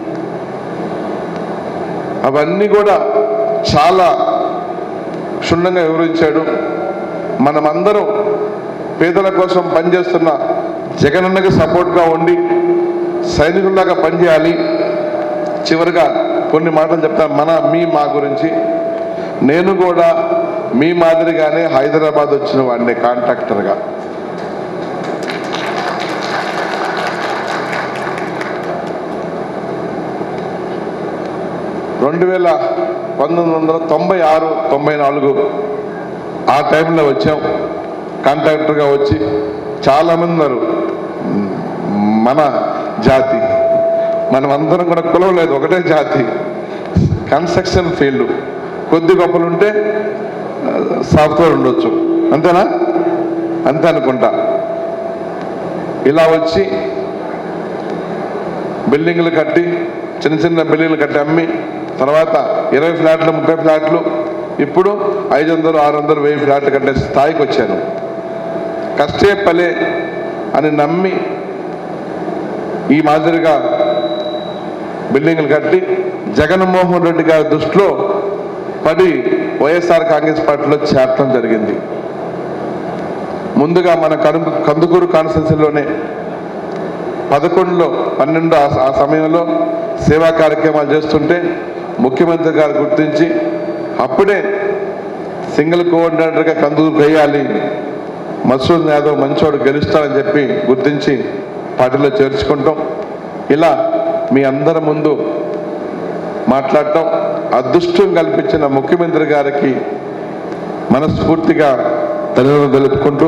అవన్నీ కూడా చాలా క్షుణ్ణంగా వివరించాడు మనమందరం పేదల కోసం పనిచేస్తున్న జగనన్నకి సపోర్ట్గా ఉండి సైనికుల్లాగా పనిచేయాలి చివరిగా కొన్ని మాటలు చెప్తాను మన మీ మా గురించి నేను కూడా మీ మాదిరిగానే హైదరాబాద్ వచ్చిన వాడిని కాంట్రాక్టర్గా రెండు వేల పంతొమ్మిది వందల తొంభై ఆరు తొంభై నాలుగు ఆ టైంలో వచ్చాం కాంట్రాక్టర్గా వచ్చి చాలామంది ఉన్నారు మ్, మన జాతి మనం అందరం కూడా కులం లేదు ఒకటే జాతి కన్స్ట్రక్షన్ ఫీల్డ్ కొద్ది గొప్పలు ఉంటే సాఫ్ట్వేర్ ఉండొచ్చు అంతేనా అంతే అనుకుంటా ఇలా వచ్చి బిల్డింగ్లు కట్టి చిన్న చిన్న బిల్డింగ్లు కట్టి అమ్మి తర్వాత ఇరవై ఫ్లాట్లు ముప్పై ఫ్లాట్లు ఇప్పుడు ఐదు వందలు ఆరు వందలు వెయ్యి ఫ్లాట్లు కట్టే స్థాయికి వచ్చాను కష్టే పలే అని నమ్మి ఈ మాదిరిగా బిల్డింగ్లు కట్టి జగన్మోహన్ రెడ్డి గారి దృష్టిలో పడి వైఎస్ఆర్ కాంగ్రెస్ పార్టీలో చేరటం జరిగింది ముందుగా మన కడుపు కందుకూరు కాన్స్టిట్యున్సీలోనే పదకొండులో పన్నెండు ఆ ఆ సమయంలో సేవా కార్యక్రమాలు చేస్తుంటే ముఖ్యమంత్రి గారు గుర్తించి అప్పుడే సింగిల్ కోఆర్డినేటర్గా కందుకు వేయాలి మసూద్ యాదవ్ మంచోడు గెలుస్తాడని చెప్పి గుర్తించి పార్టీలో చేర్చుకుంటాం ఇలా మీ అందరి ముందు మాట్లాడటం అదృష్టం కల్పించిన ముఖ్యమంత్రి గారికి మనస్ఫూర్తిగా ధన్యవాదాలు తెలుపుకుంటూ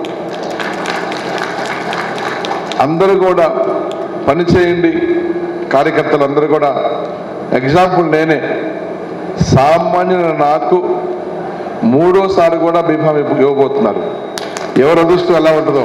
అందరూ కూడా పని చేయండి కార్యకర్తలు అందరూ కూడా ఎగ్జాంపుల్ నేనే సామాన్యుల నాకు మూడోసారి కూడా బీఫామ్ ఇవ్వబోతున్నారు ఎవరి అదృష్టం ఎలా ఉంటుందో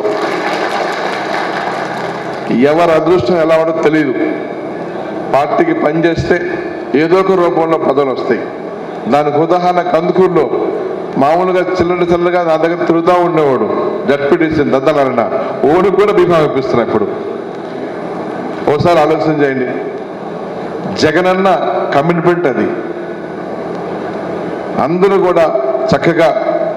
ఎవరి అదృష్టం ఎలా ఉంటుందో తెలియదు పార్టీకి పనిచేస్తే ఏదో ఒక రూపంలో పదవులు వస్తాయి దానికి ఉదాహరణ కందుకూరులో మామూలుగా చిల్లర చిల్లరగా నా దగ్గర తిరుగుతూ ఉండేవాడు జడ్పీటీసీ దద్దలన్న ఓడికి కూడా బీమా ఇప్పిస్తున్నా ఇప్పుడు ఓసారి ఆలోచన చేయండి జగనన్న కమిట్మెంట్ అది అందరూ కూడా చక్కగా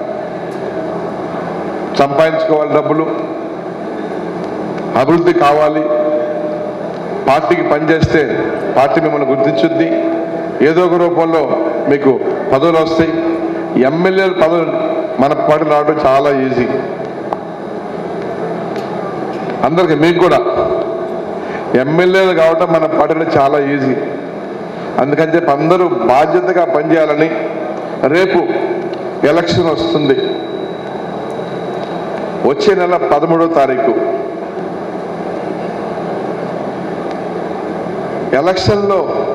సంపాదించుకోవాలి డబ్బులు అభివృద్ధి కావాలి పార్టీకి పనిచేస్తే పార్టీ మిమ్మల్ని గుర్తించుద్ది ఏదో ఒక రూపంలో మీకు పదవులు వస్తాయి ఎమ్మెల్యేల పదవులు మన పార్టీ రావడం చాలా ఈజీ అందరికి మీకు కూడా ఎమ్మెల్యేలు కావటం మన పార్టీలో చాలా ఈజీ అందుకని చెప్పి అందరూ బాధ్యతగా పనిచేయాలని రేపు ఎలక్షన్ వస్తుంది వచ్చే నెల పదమూడో తారీఖు ఎలక్షన్లో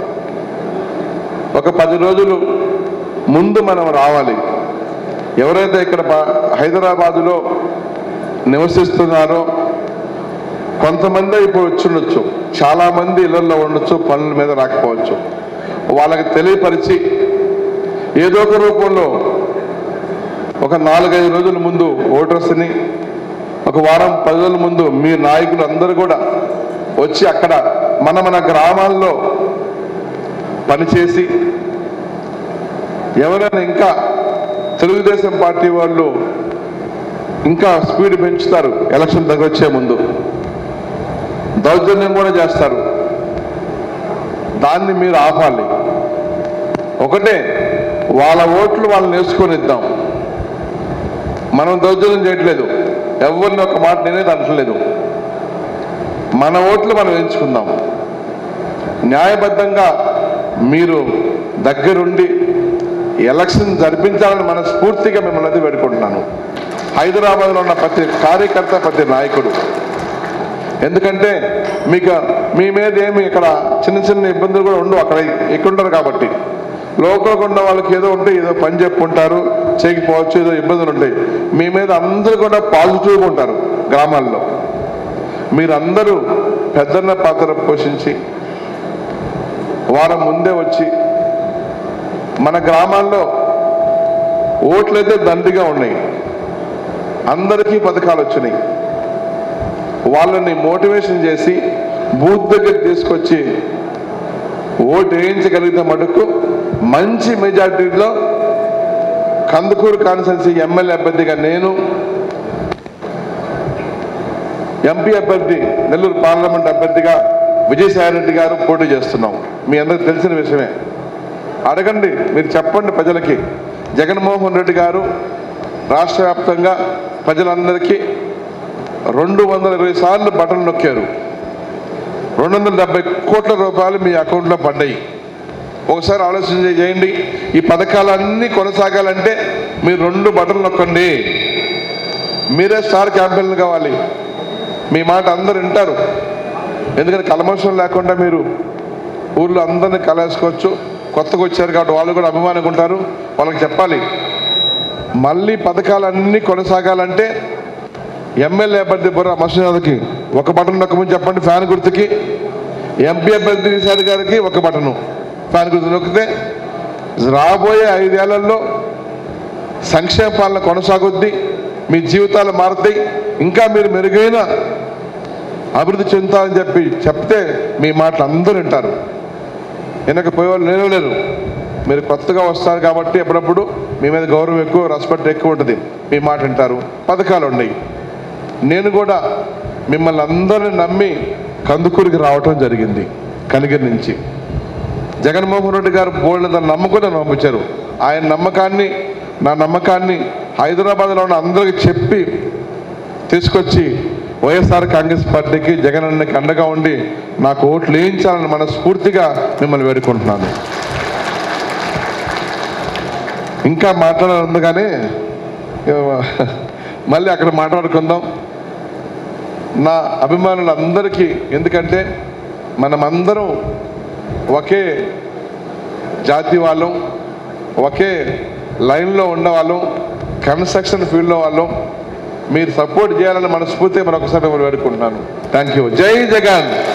ఒక పది రోజులు ముందు మనం రావాలి ఎవరైతే ఇక్కడ బా- హైదరాబాదులో నివసిస్తున్నారో కొంతమంది ఇప్పుడు వచ్చుండొచ్చు చాలా మంది ఇళ్లలో ఉండొచ్చు పనుల మీద రాకపోవచ్చు వాళ్ళకి తెలియపరిచి ఏదో ఒక రూపంలో ఒక నాలుగైదు రోజుల ముందు ఓటర్స్ని ఒక వారం పది రోజుల ముందు మీ నాయకులు అందరూ కూడా వచ్చి అక్కడ మన మన గ్రామాల్లో పనిచేసి ఎవరైనా ఇంకా తెలుగుదేశం పార్టీ వాళ్ళు ఇంకా స్పీడ్ పెంచుతారు ఎలక్షన్ దగ్గర వచ్చే ముందు దౌర్జన్యం కూడా చేస్తారు దాన్ని మీరు ఆపాలి ఒకటే వాళ్ళ ఓట్లు వాళ్ళని వేసుకొని ఇద్దాం మనం దౌర్జన్యం చేయట్లేదు ఎవరిని ఒక మాట నేనేది అనట్లేదు మన ఓట్లు మనం ఎంచుకుందాం న్యాయబద్ధంగా మీరు దగ్గరుండి ఎలక్షన్ జరిపించాలని మనస్ఫూర్తిగా మిమ్మల్ని అయితే వేడుకుంటున్నాను హైదరాబాద్లో ఉన్న ప్రతి కార్యకర్త ప్రతి నాయకుడు ఎందుకంటే మీకు మీ మీద ఏమి ఇక్కడ చిన్న చిన్న ఇబ్బందులు కూడా ఉండవు అక్కడ ఇక్కడ ఉంటారు కాబట్టి లోకల్గా ఉన్న వాళ్ళకి ఏదో ఉంటే ఏదో పని చెప్పుకుంటారు చేయకపోవచ్చు ఏదో ఇబ్బందులు ఉంటాయి మీ మీద అందరూ కూడా పాజిటివ్గా ఉంటారు గ్రామాల్లో మీరందరూ పెద్దన్న పాత్ర పోషించి వారం ముందే వచ్చి మన గ్రామాల్లో ఓట్లయితే దండిగా ఉన్నాయి అందరికీ పథకాలు వచ్చినాయి వాళ్ళని మోటివేషన్ చేసి బూత్ దగ్గర తీసుకొచ్చి ఓటు వేయించగలిగితే మటుకు మంచి మెజార్టీలో కందుకూరు కాన్స్టెన్సీ ఎమ్మెల్యే అభ్యర్థిగా నేను ఎంపీ అభ్యర్థి నెల్లూరు పార్లమెంట్ అభ్యర్థిగా విజయసాయిరెడ్డి గారు పోటీ చేస్తున్నాం మీ అందరికి తెలిసిన విషయమే అడగండి మీరు చెప్పండి ప్రజలకి జగన్మోహన్ రెడ్డి గారు రాష్ట్ర వ్యాప్తంగా ప్రజలందరికీ రెండు వందల ఇరవై సార్లు బటన్ నొక్కారు రెండు వందల డెబ్బై కోట్ల రూపాయలు మీ అకౌంట్లో పడ్డాయి ఒకసారి ఆలోచన చేయండి ఈ పథకాలన్నీ కొనసాగాలంటే మీరు రెండు బటన్లు నొక్కండి మీరే స్టార్ క్యాంపెయిన్లు కావాలి మీ మాట అందరు వింటారు ఎందుకంటే కలమోషం లేకుండా మీరు ఊర్లో అందరిని కలేసుకోవచ్చు కొత్తగా వచ్చారు కాబట్టి వాళ్ళు కూడా అభిమానంగా ఉంటారు వాళ్ళకి చెప్పాలి మళ్ళీ పథకాలన్నీ కొనసాగాలంటే ఎమ్మెల్యే అభ్యర్థి బుర్ర మసూయాదకి ఒక బటన్ నొక్కమని చెప్పండి ఫ్యాన్ గుర్తుకి ఎంపీ అభ్యర్థి విశాఖ గారికి ఒక బటను ఫ్యాన్ గుర్తు నొక్కితే రాబోయే ఐదేళ్లలో సంక్షేమ పాలన కొనసాగుద్ది మీ జీవితాలు మారుతాయి ఇంకా మీరు మెరుగైన అభివృద్ధి చెందుతారని చెప్పి చెప్తే మీ మాటలు అందరూ వింటారు వెనకపోయే వాళ్ళు లేరు లేరు మీరు కొత్తగా వస్తారు కాబట్టి ఎప్పుడప్పుడు మీ మీద గౌరవం ఎక్కువ రెస్పెక్ట్ ఎక్కువ ఉంటుంది మీ మాట వింటారు పథకాలు ఉన్నాయి నేను కూడా మిమ్మల్ని అందరిని నమ్మి కందుకూరికి రావటం జరిగింది కనిగిరి నుంచి జగన్మోహన్ రెడ్డి గారు బోల్డ్ నమ్మకం నన్ను పంపించారు ఆయన నమ్మకాన్ని నా నమ్మకాన్ని హైదరాబాద్లో ఉన్న అందరికి చెప్పి తీసుకొచ్చి వైఎస్ఆర్ కాంగ్రెస్ పార్టీకి జగన్ అన్నకి అండగా ఉండి నాకు ఓట్లు వేయించాలని మనస్ఫూర్తిగా మిమ్మల్ని వేడుకుంటున్నాను ఇంకా మాట్లాడాలి ఉంది కానీ మళ్ళీ అక్కడ మాట్లాడుకుందాం నా అభిమానులందరికీ ఎందుకంటే మనమందరం ఒకే జాతి వాళ్ళం ఒకే లైన్లో ఉన్నవాళ్ళం కన్స్ట్రక్షన్ ఫీల్డ్లో వాళ్ళం మీరు సపోర్ట్ చేయాలని మనస్ఫూర్తిగా మరొకసారి వేడుకుంటున్నాను థ్యాంక్ యూ జై జగన్